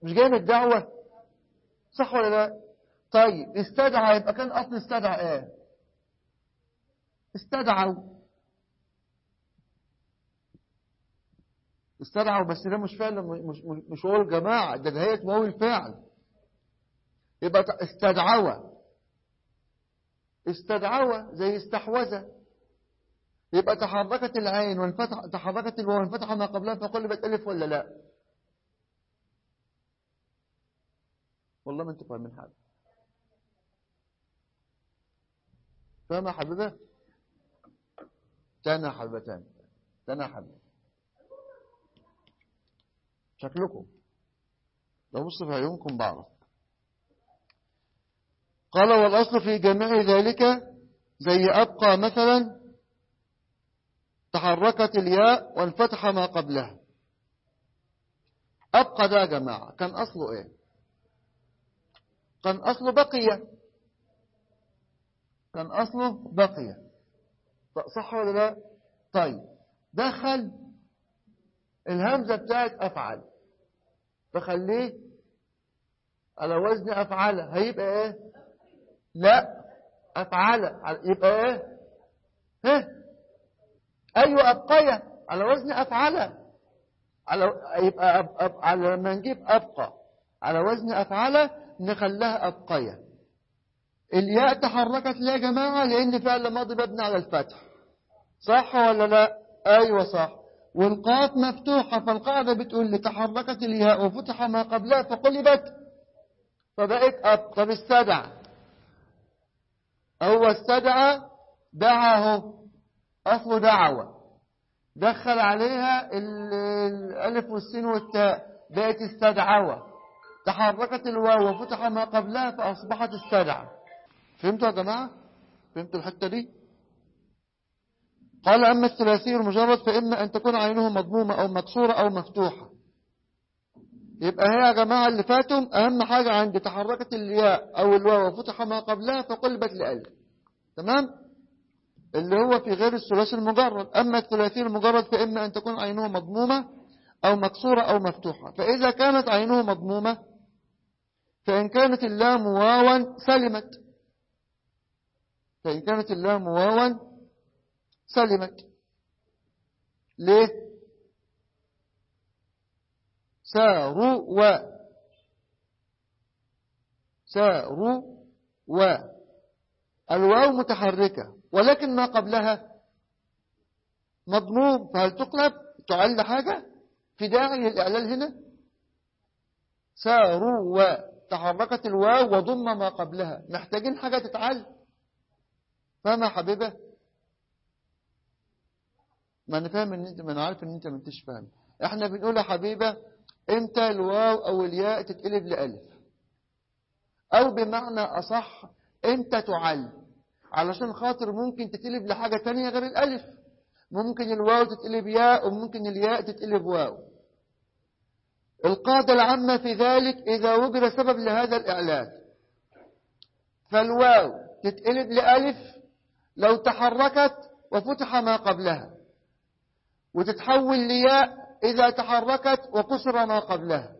مش جاي من الدعوة صح ولا لا طيب استدعى يبقى كان أصل استدعى ايه استدعوا استدعوا بس ده مش فعل مش مش هو الجماعة ده نهاية واو الفعل يبقى استدعوا استدعوا زي استحوذ يبقى تحركت العين وانفتح تحركت الواو وانفتح ما قبلها فقلبت الف ولا لا والله ما انتوا فاهمين حاجه فاهم يا حبيبه تانا حبتان تانا حبيبه شكلكم لو بص في عيونكم بعرف قال والأصل في جميع ذلك زي أبقى مثلا تحركت الياء وانفتح ما قبلها أبقى ده يا جماعة كان أصله إيه كان أصله بقية كان أصله بقية صح ولا لا طيب دخل الهمزة بتاعت أفعل فخليه على وزن أفعل هيبقى إيه لا أفعل يبقى إيه ها أيوة أبقية على وزن أفعل على يبقى أب أب على لما نجيب أبقى على وزن أفعل نخليها أبقية الياء تحركت ليه يا جماعة لأن فعل ماضي مبني على الفتح صح ولا لا أيوة صح والقاف مفتوحة فالقاعدة بتقول لي تحركت الياء وفتح ما قبلها فقلبت فبقت أب طب استدعى هو استدعى دعاه أصل دعوة دخل عليها الألف والسين والتاء بقت استدعوة تحركت الواو وفتح ما قبلها فأصبحت استدعى فهمتوا يا جماعة فهمتوا الحتة دي قال أما الثلاثي المجرد فإما أن تكون عينه مضمومة أو مكسورة أو مفتوحة يبقى هي يا جماعة اللي فاتهم أهم حاجة عندي تحركت الياء أو الواو وفتح ما قبلها فقلبت لألف تمام اللي هو في غير الثلاثي المجرد أما الثلاثي المجرد فإما أن تكون عينه مضمومة أو مكسورة أو مفتوحة فإذا كانت عينه مضمومة فإن كانت اللام واوا سلمت فإن كانت اللام واوا سلمت ليه ساروا و ساروا و الواو متحركة ولكن ما قبلها مضموم فهل تقلب تعل حاجة في داعي للإعلال هنا ساروا وتحركت الواو وضم ما قبلها محتاجين حاجة تتعل فاهم يا حبيبة ما انا فاهم ان انت ما انا عارف ان انت ما انتش فاهم احنا بنقول يا حبيبة امتى الواو او الياء تتقلب لألف او بمعنى اصح امتى تعل علشان خاطر ممكن تتقلب لحاجة تانية غير الألف ممكن الواو تتقلب ياء وممكن الياء تتقلب واو القاعدة العامة في ذلك إذا وجد سبب لهذا الإعلان فالواو تتقلب لألف لو تحركت وفتح ما قبلها وتتحول لياء إذا تحركت وكسر ما قبلها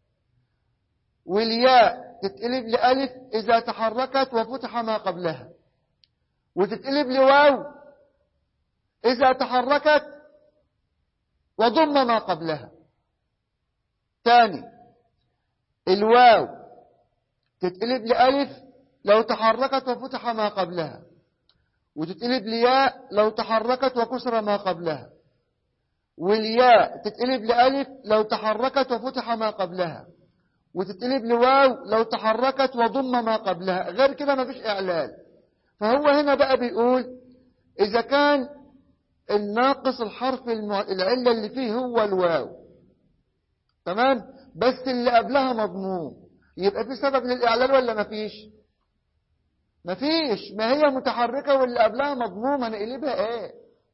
والياء تتقلب لألف إذا تحركت وفتح ما قبلها وتتقلب لواو إذا تحركت وضم ما قبلها ثاني الواو تتقلب لألف لو تحركت وفتح ما قبلها وتتقلب لياء لو تحركت وكسر ما قبلها والياء تتقلب لألف لو تحركت وفتح ما قبلها وتتقلب لواو لو تحركت وضم ما قبلها غير كده ما فيش إعلال فهو هنا بقى بيقول إذا كان الناقص الحرف المع... العلة اللي فيه هو الواو تمام بس اللي قبلها مضموم يبقى في سبب للإعلال ولا ما فيش ما فيش ما هي متحركة واللي قبلها مضموم هنقلبها ايه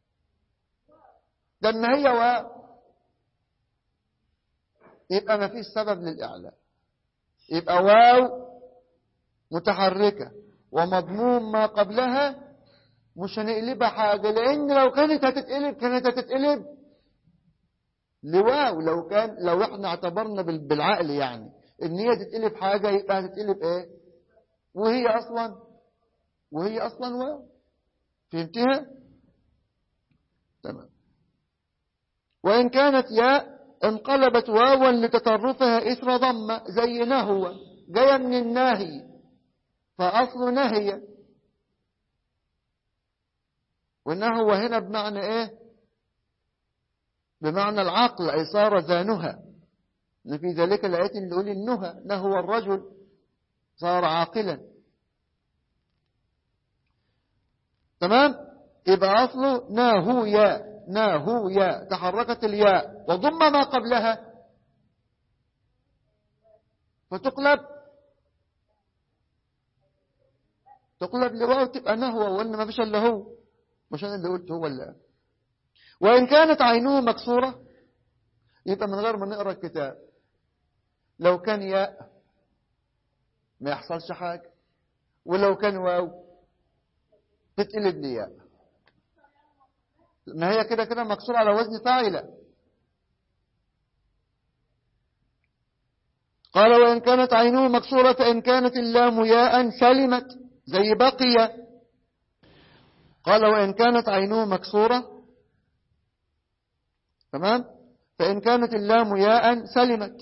ده ما هي واو يبقى ما فيش سبب للإعلال يبقى واو متحركة ومضموم ما قبلها مش هنقلبها حاجة لأن لو كانت هتتقلب كانت هتتقلب لواو لو كان لو احنا اعتبرنا بالعقل يعني ان هي تتقلب حاجة يبقى هتتقلب ايه وهي اصلا وهي اصلا واو فهمتها تمام وإن كانت ياء انقلبت واوا لتطرفها إثر ضمة زي نهوة جاية من الناهي فأصل نهي والنهوة هنا بمعنى إيه بمعنى العقل أي صار ذانها في ذلك الآيات اللي يقول النهى نهو الرجل صار عاقلا تمام يبقى أصله ناهو ياء ناهو ياء تحركت الياء وضم ما قبلها فتقلب تقلب لواو تبقى نهوة وإن ما فيش إلا هو مش أنا اللي قلت هو اللي وإن كانت عينه مكسورة يبقى من غير ما نقرأ الكتاب لو كان ياء ما يحصلش حاجة ولو كان واو تتقلب لياء ما هي كده كده مكسورة على وزن فاعلة قال وإن كانت عينه مكسورة فإن كانت اللام ياء سلمت زي بقي قال وإن كانت عينه مكسورة تمام فإن كانت اللام ياء سلمت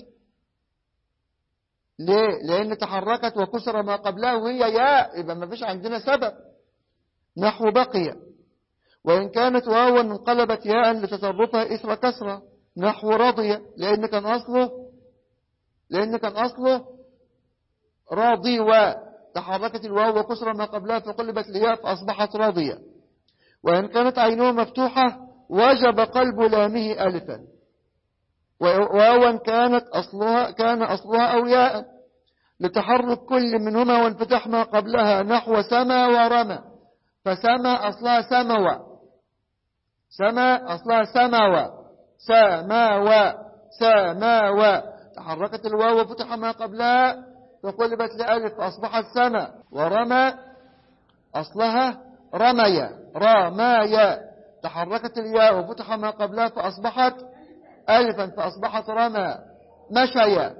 ليه لأن تحركت وكسر ما قبلها وهي ياء يبقى ما فيش عندنا سبب نحو بقي وإن كانت واوا انقلبت ياء لتصرفها إثر كسرة نحو رضي لأن كان أصله لأن كان أصله راضي و تحركت الواو وكسر ما قبلها فقلبت الياء فأصبحت راضية وإن كانت عينه مفتوحة وجب قلب لامه ألفا واوا كانت أصلها كان أصلها أو ياء لتحرك كل منهما وانفتح ما قبلها نحو سما ورمى فسما أصلها سموى سما أصلها سموى سماوى سماوى تحركت الواو وفتح ما قبلها فقلبت لألف فأصبحت سما ورمى أصلها رمي رمايا تحركت الياء وفتح ما قبلها فأصبحت ألفا فأصبحت رمى مشيا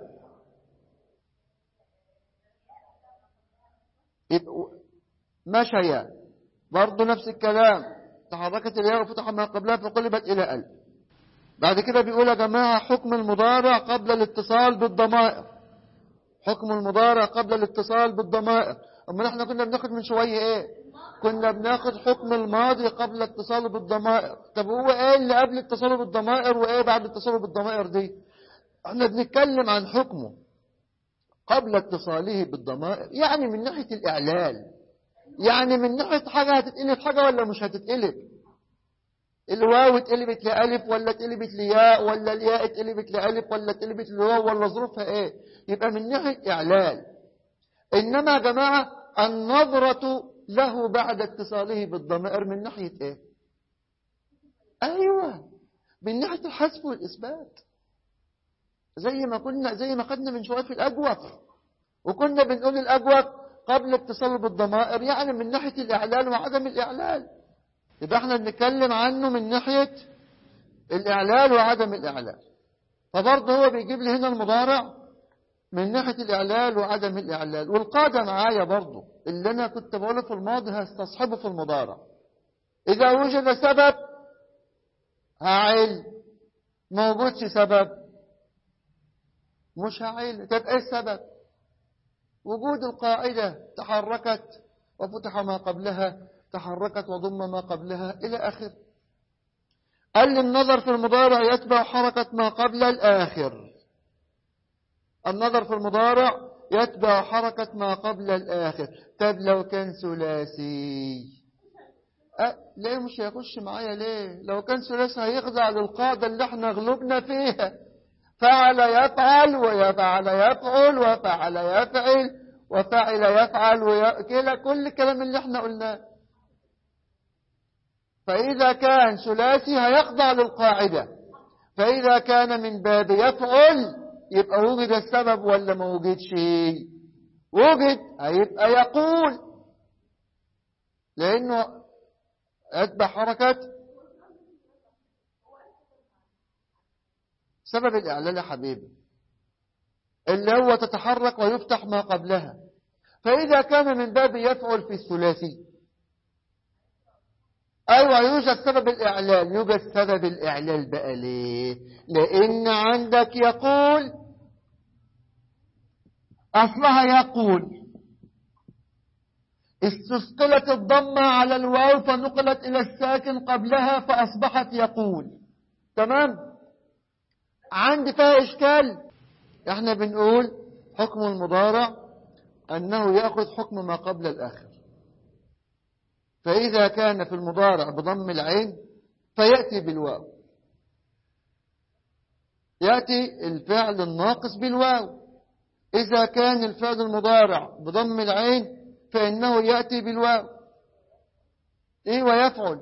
مشيا برضه نفس الكلام تحركت الياء وفتح ما قبلها فقلبت إلى ألف بعد كده بيقول يا جماعة حكم المضارع قبل الاتصال بالضمائر حكم المضارع قبل الاتصال بالضمائر أما احنا كنا بناخد من شوية ايه كنا بناخد حكم الماضي قبل اتصاله بالضمائر طب هو ايه اللي قبل اتصاله بالضمائر وايه بعد اتصاله بالضمائر دي احنا بنتكلم عن حكمه قبل اتصاله بالضمائر يعني من ناحية الإعلال يعني من ناحية حاجة هتتقلب حاجة ولا مش هتتقلب الواو اتقلبت لألف ولا اتقلبت لياء ولا الياء اتقلبت لألف ولا اتقلبت لواو ولا ظروفها ايه يبقى من ناحية إعلال إنما يا جماعة النظرة له بعد اتصاله بالضمائر من ناحية ايه ايوه من ناحية الحذف والإثبات زي ما كنا زي ما خدنا من شوية في الأجوف وكنا بنقول الأجوف قبل اتصاله بالضمائر يعني من ناحية الإعلال وعدم الإعلال يبقى احنا بنتكلم عنه من ناحية الإعلال وعدم الإعلال فبرضه هو بيجيب لي هنا المضارع من ناحية الإعلال وعدم الإعلال والقاعدة معايا برضه اللي أنا كنت بقوله في الماضي هستصحبه في المضارع إذا وجد سبب هعل موجودش سبب مش هعل طب إيه السبب وجود القاعدة تحركت وفتح ما قبلها تحركت وضم ما قبلها إلى آخر قال لي النظر في المضارع يتبع حركة ما قبل الآخر النظر في المضارع يتبع حركة ما قبل الآخر طب لو كان ثلاثي أه ليه مش هيخش معايا ليه لو كان ثلاثي هيخضع للقاعدة اللي احنا غلبنا فيها فعل يفعل ويفعل يفعل وفعل يفعل وفعل يفعل وي... كده كل الكلام اللي احنا قلناه فإذا كان ثلاثي هيخضع للقاعدة فإذا كان من باب يفعل يبقى وجد السبب ولا ما وجدش وجد هيبقى يقول لأنه أتبع حركة سبب الإعلان يا حبيبي اللي هو تتحرك ويفتح ما قبلها فإذا كان من باب يفعل في الثلاثي أيوة يوجد سبب الإعلال يوجد سبب الإعلال بقى ليه لأن عندك يقول أصلها يقول استثقلت الضمة على الواو فنقلت إلى الساكن قبلها فأصبحت يقول تمام عندي فيها إشكال احنا بنقول حكم المضارع أنه يأخذ حكم ما قبل الآخر فإذا كان في المضارع بضم العين فيأتي بالواو يأتي الفعل الناقص بالواو إذا كان الفعل المضارع بضم العين فإنه يأتي بالواو إيه ويفعل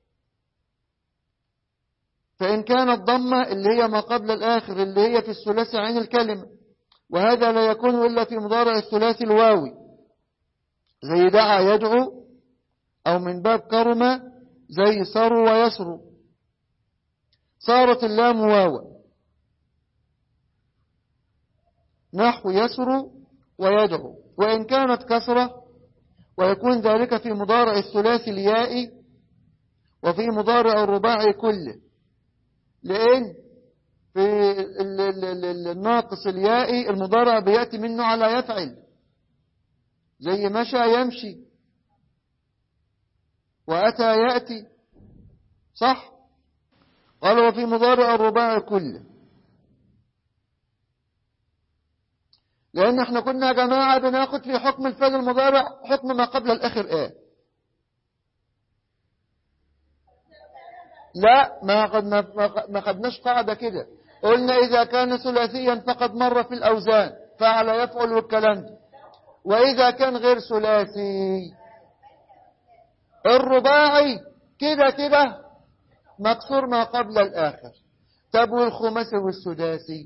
فإن كانت ضمة اللي هي ما قبل الآخر اللي هي في الثلاثي عين الكلمة وهذا لا يكون إلا في مضارع الثلاثي الواوي زي دعا يدعو أو من باب كرم زي سر ويسر صارت اللام واوا نحو يسر ويدعو وإن كانت كسرة ويكون ذلك في مضارع الثلاثي اليائي وفي مضارع الرباعي كله لأن في الناقص اليائي المضارع بيأتي منه على يفعل زي مشى يمشي وأتى يأتي صح قال وفي مضارع الرباعي كله لأن احنا كنا يا جماعة بناخد في حكم الفعل المضارع حكم ما قبل الآخر ايه لا ما قد ما خدناش قاعدة كده قلنا إذا كان ثلاثيا فقد مر في الأوزان فعل يفعل والكلام ده وإذا كان غير ثلاثي الرباعي كده كده مكسور ما قبل الآخر طب والخماسي والسداسي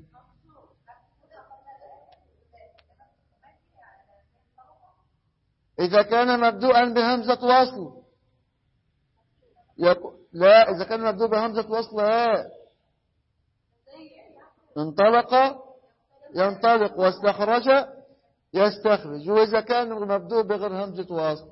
إذا كان مبدوءا بهمزة وصل يقول لا إذا كان مبدوء بهمزة وصل لا انطلق ينطلق واستخرج يستخرج وإذا كان مبدوء بغير همزة وصل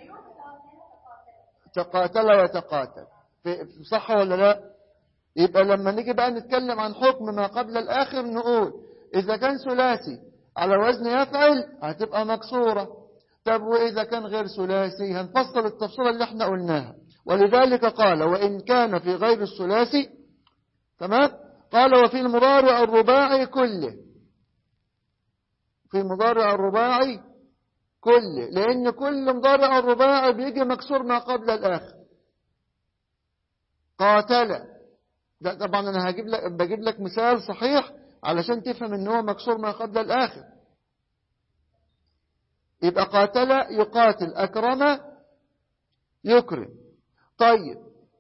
تقاتل يتقاتل صح ولا لا يبقى لما نيجي بقى نتكلم عن حكم ما قبل الآخر نقول إذا كان ثلاثي على وزن يفعل هتبقى مكسورة طب وإذا كان غير ثلاثي هنفصل التفصيل اللي احنا قلناها ولذلك قال وإن كان في غير الثلاثي تمام قال وفي المضارع الرباعي كله في مضارع الرباعي كله لأن كل مضارع الرباعي بيجي مكسور ما قبل الآخر قاتل ده طبعا أنا هجيب لك بجيب لك مثال صحيح علشان تفهم ان هو مكسور ما قبل الآخر يبقى قاتل يقاتل أكرم يكرم طيب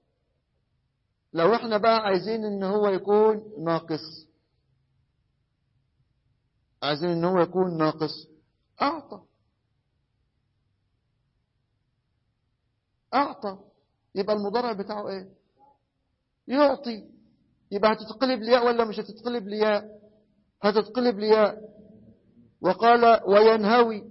لو احنا بقى عايزين ان هو يكون ناقص عايزين ان هو يكون ناقص اعطى اعطى يبقى المضارع بتاعه ايه يعطي يبقى هتتقلب لياء ولا مش هتتقلب لياء هتتقلب لياء وقال وينهوي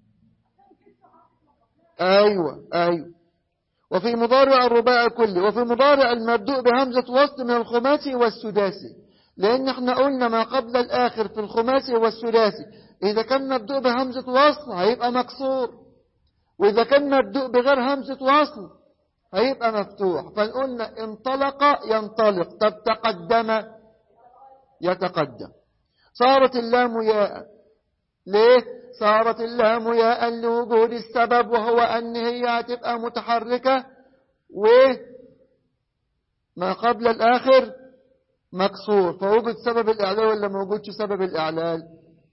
ايوه ايوه وفي مضارع الرباعي كله وفي مضارع المبدوء بهمزة وسط من الخماسي والسداسي لأن احنا قلنا ما قبل الآخر في الخماسي والسداسي إذا كان مبدوء بهمزة وصل هيبقى مكسور وإذا كان مبدوء بغير همزة وصل هيبقى مفتوح فقلنا انطلق ينطلق طب تقدم يتقدم صارت اللام ياء ليه صارت اللام ياء لوجود السبب وهو أن هي هتبقى متحركة وما قبل الآخر مكسور فوجد سبب الإعلال ولا ما وجدش سبب الإعلال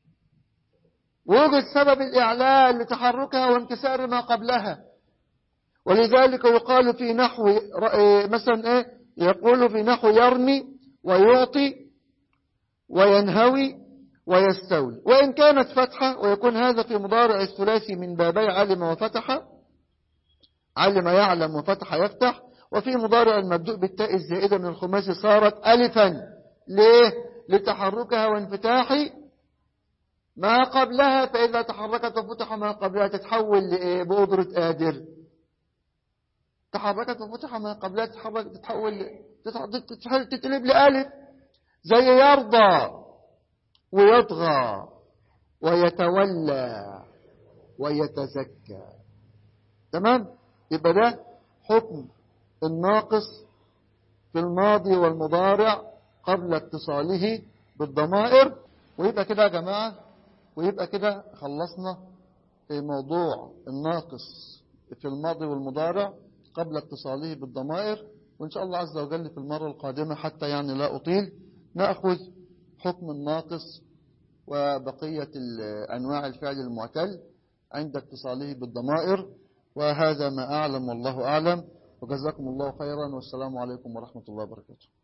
وجد سبب الإعلال لتحركها وانكسار ما قبلها ولذلك يقال في نحو مثلا ايه يقول في نحو يرمي ويعطي وينهوي ويستولي وإن كانت فتحة ويكون هذا في مضارع الثلاثي من بابي علم وفتح علم يعلم وفتح يفتح وفي مضارع المبدوء بالتاء الزائدة من الخماسي صارت ألفا ليه؟ لتحركها وانفتاح ما قبلها فإذا تحركت وفتح ما قبلها تتحول لإيه بقدرة قادر تحركت وفتح ما قبلها تتحرك تتحول تتحول تتقلب لألف زي يرضى ويطغى ويتولى ويتزكى تمام يبقى ده حكم الناقص في الماضي والمضارع قبل اتصاله بالضمائر ويبقى كده يا جماعة ويبقى كده خلصنا في موضوع الناقص في الماضي والمضارع قبل اتصاله بالضمائر وإن شاء الله عز وجل في المرة القادمة حتى يعني لا أطيل نأخذ حكم الناقص وبقية أنواع الفعل المعتل عند اتصاله بالضمائر وهذا ما أعلم والله أعلم وجزاكم الله خيرا والسلام عليكم ورحمة الله وبركاته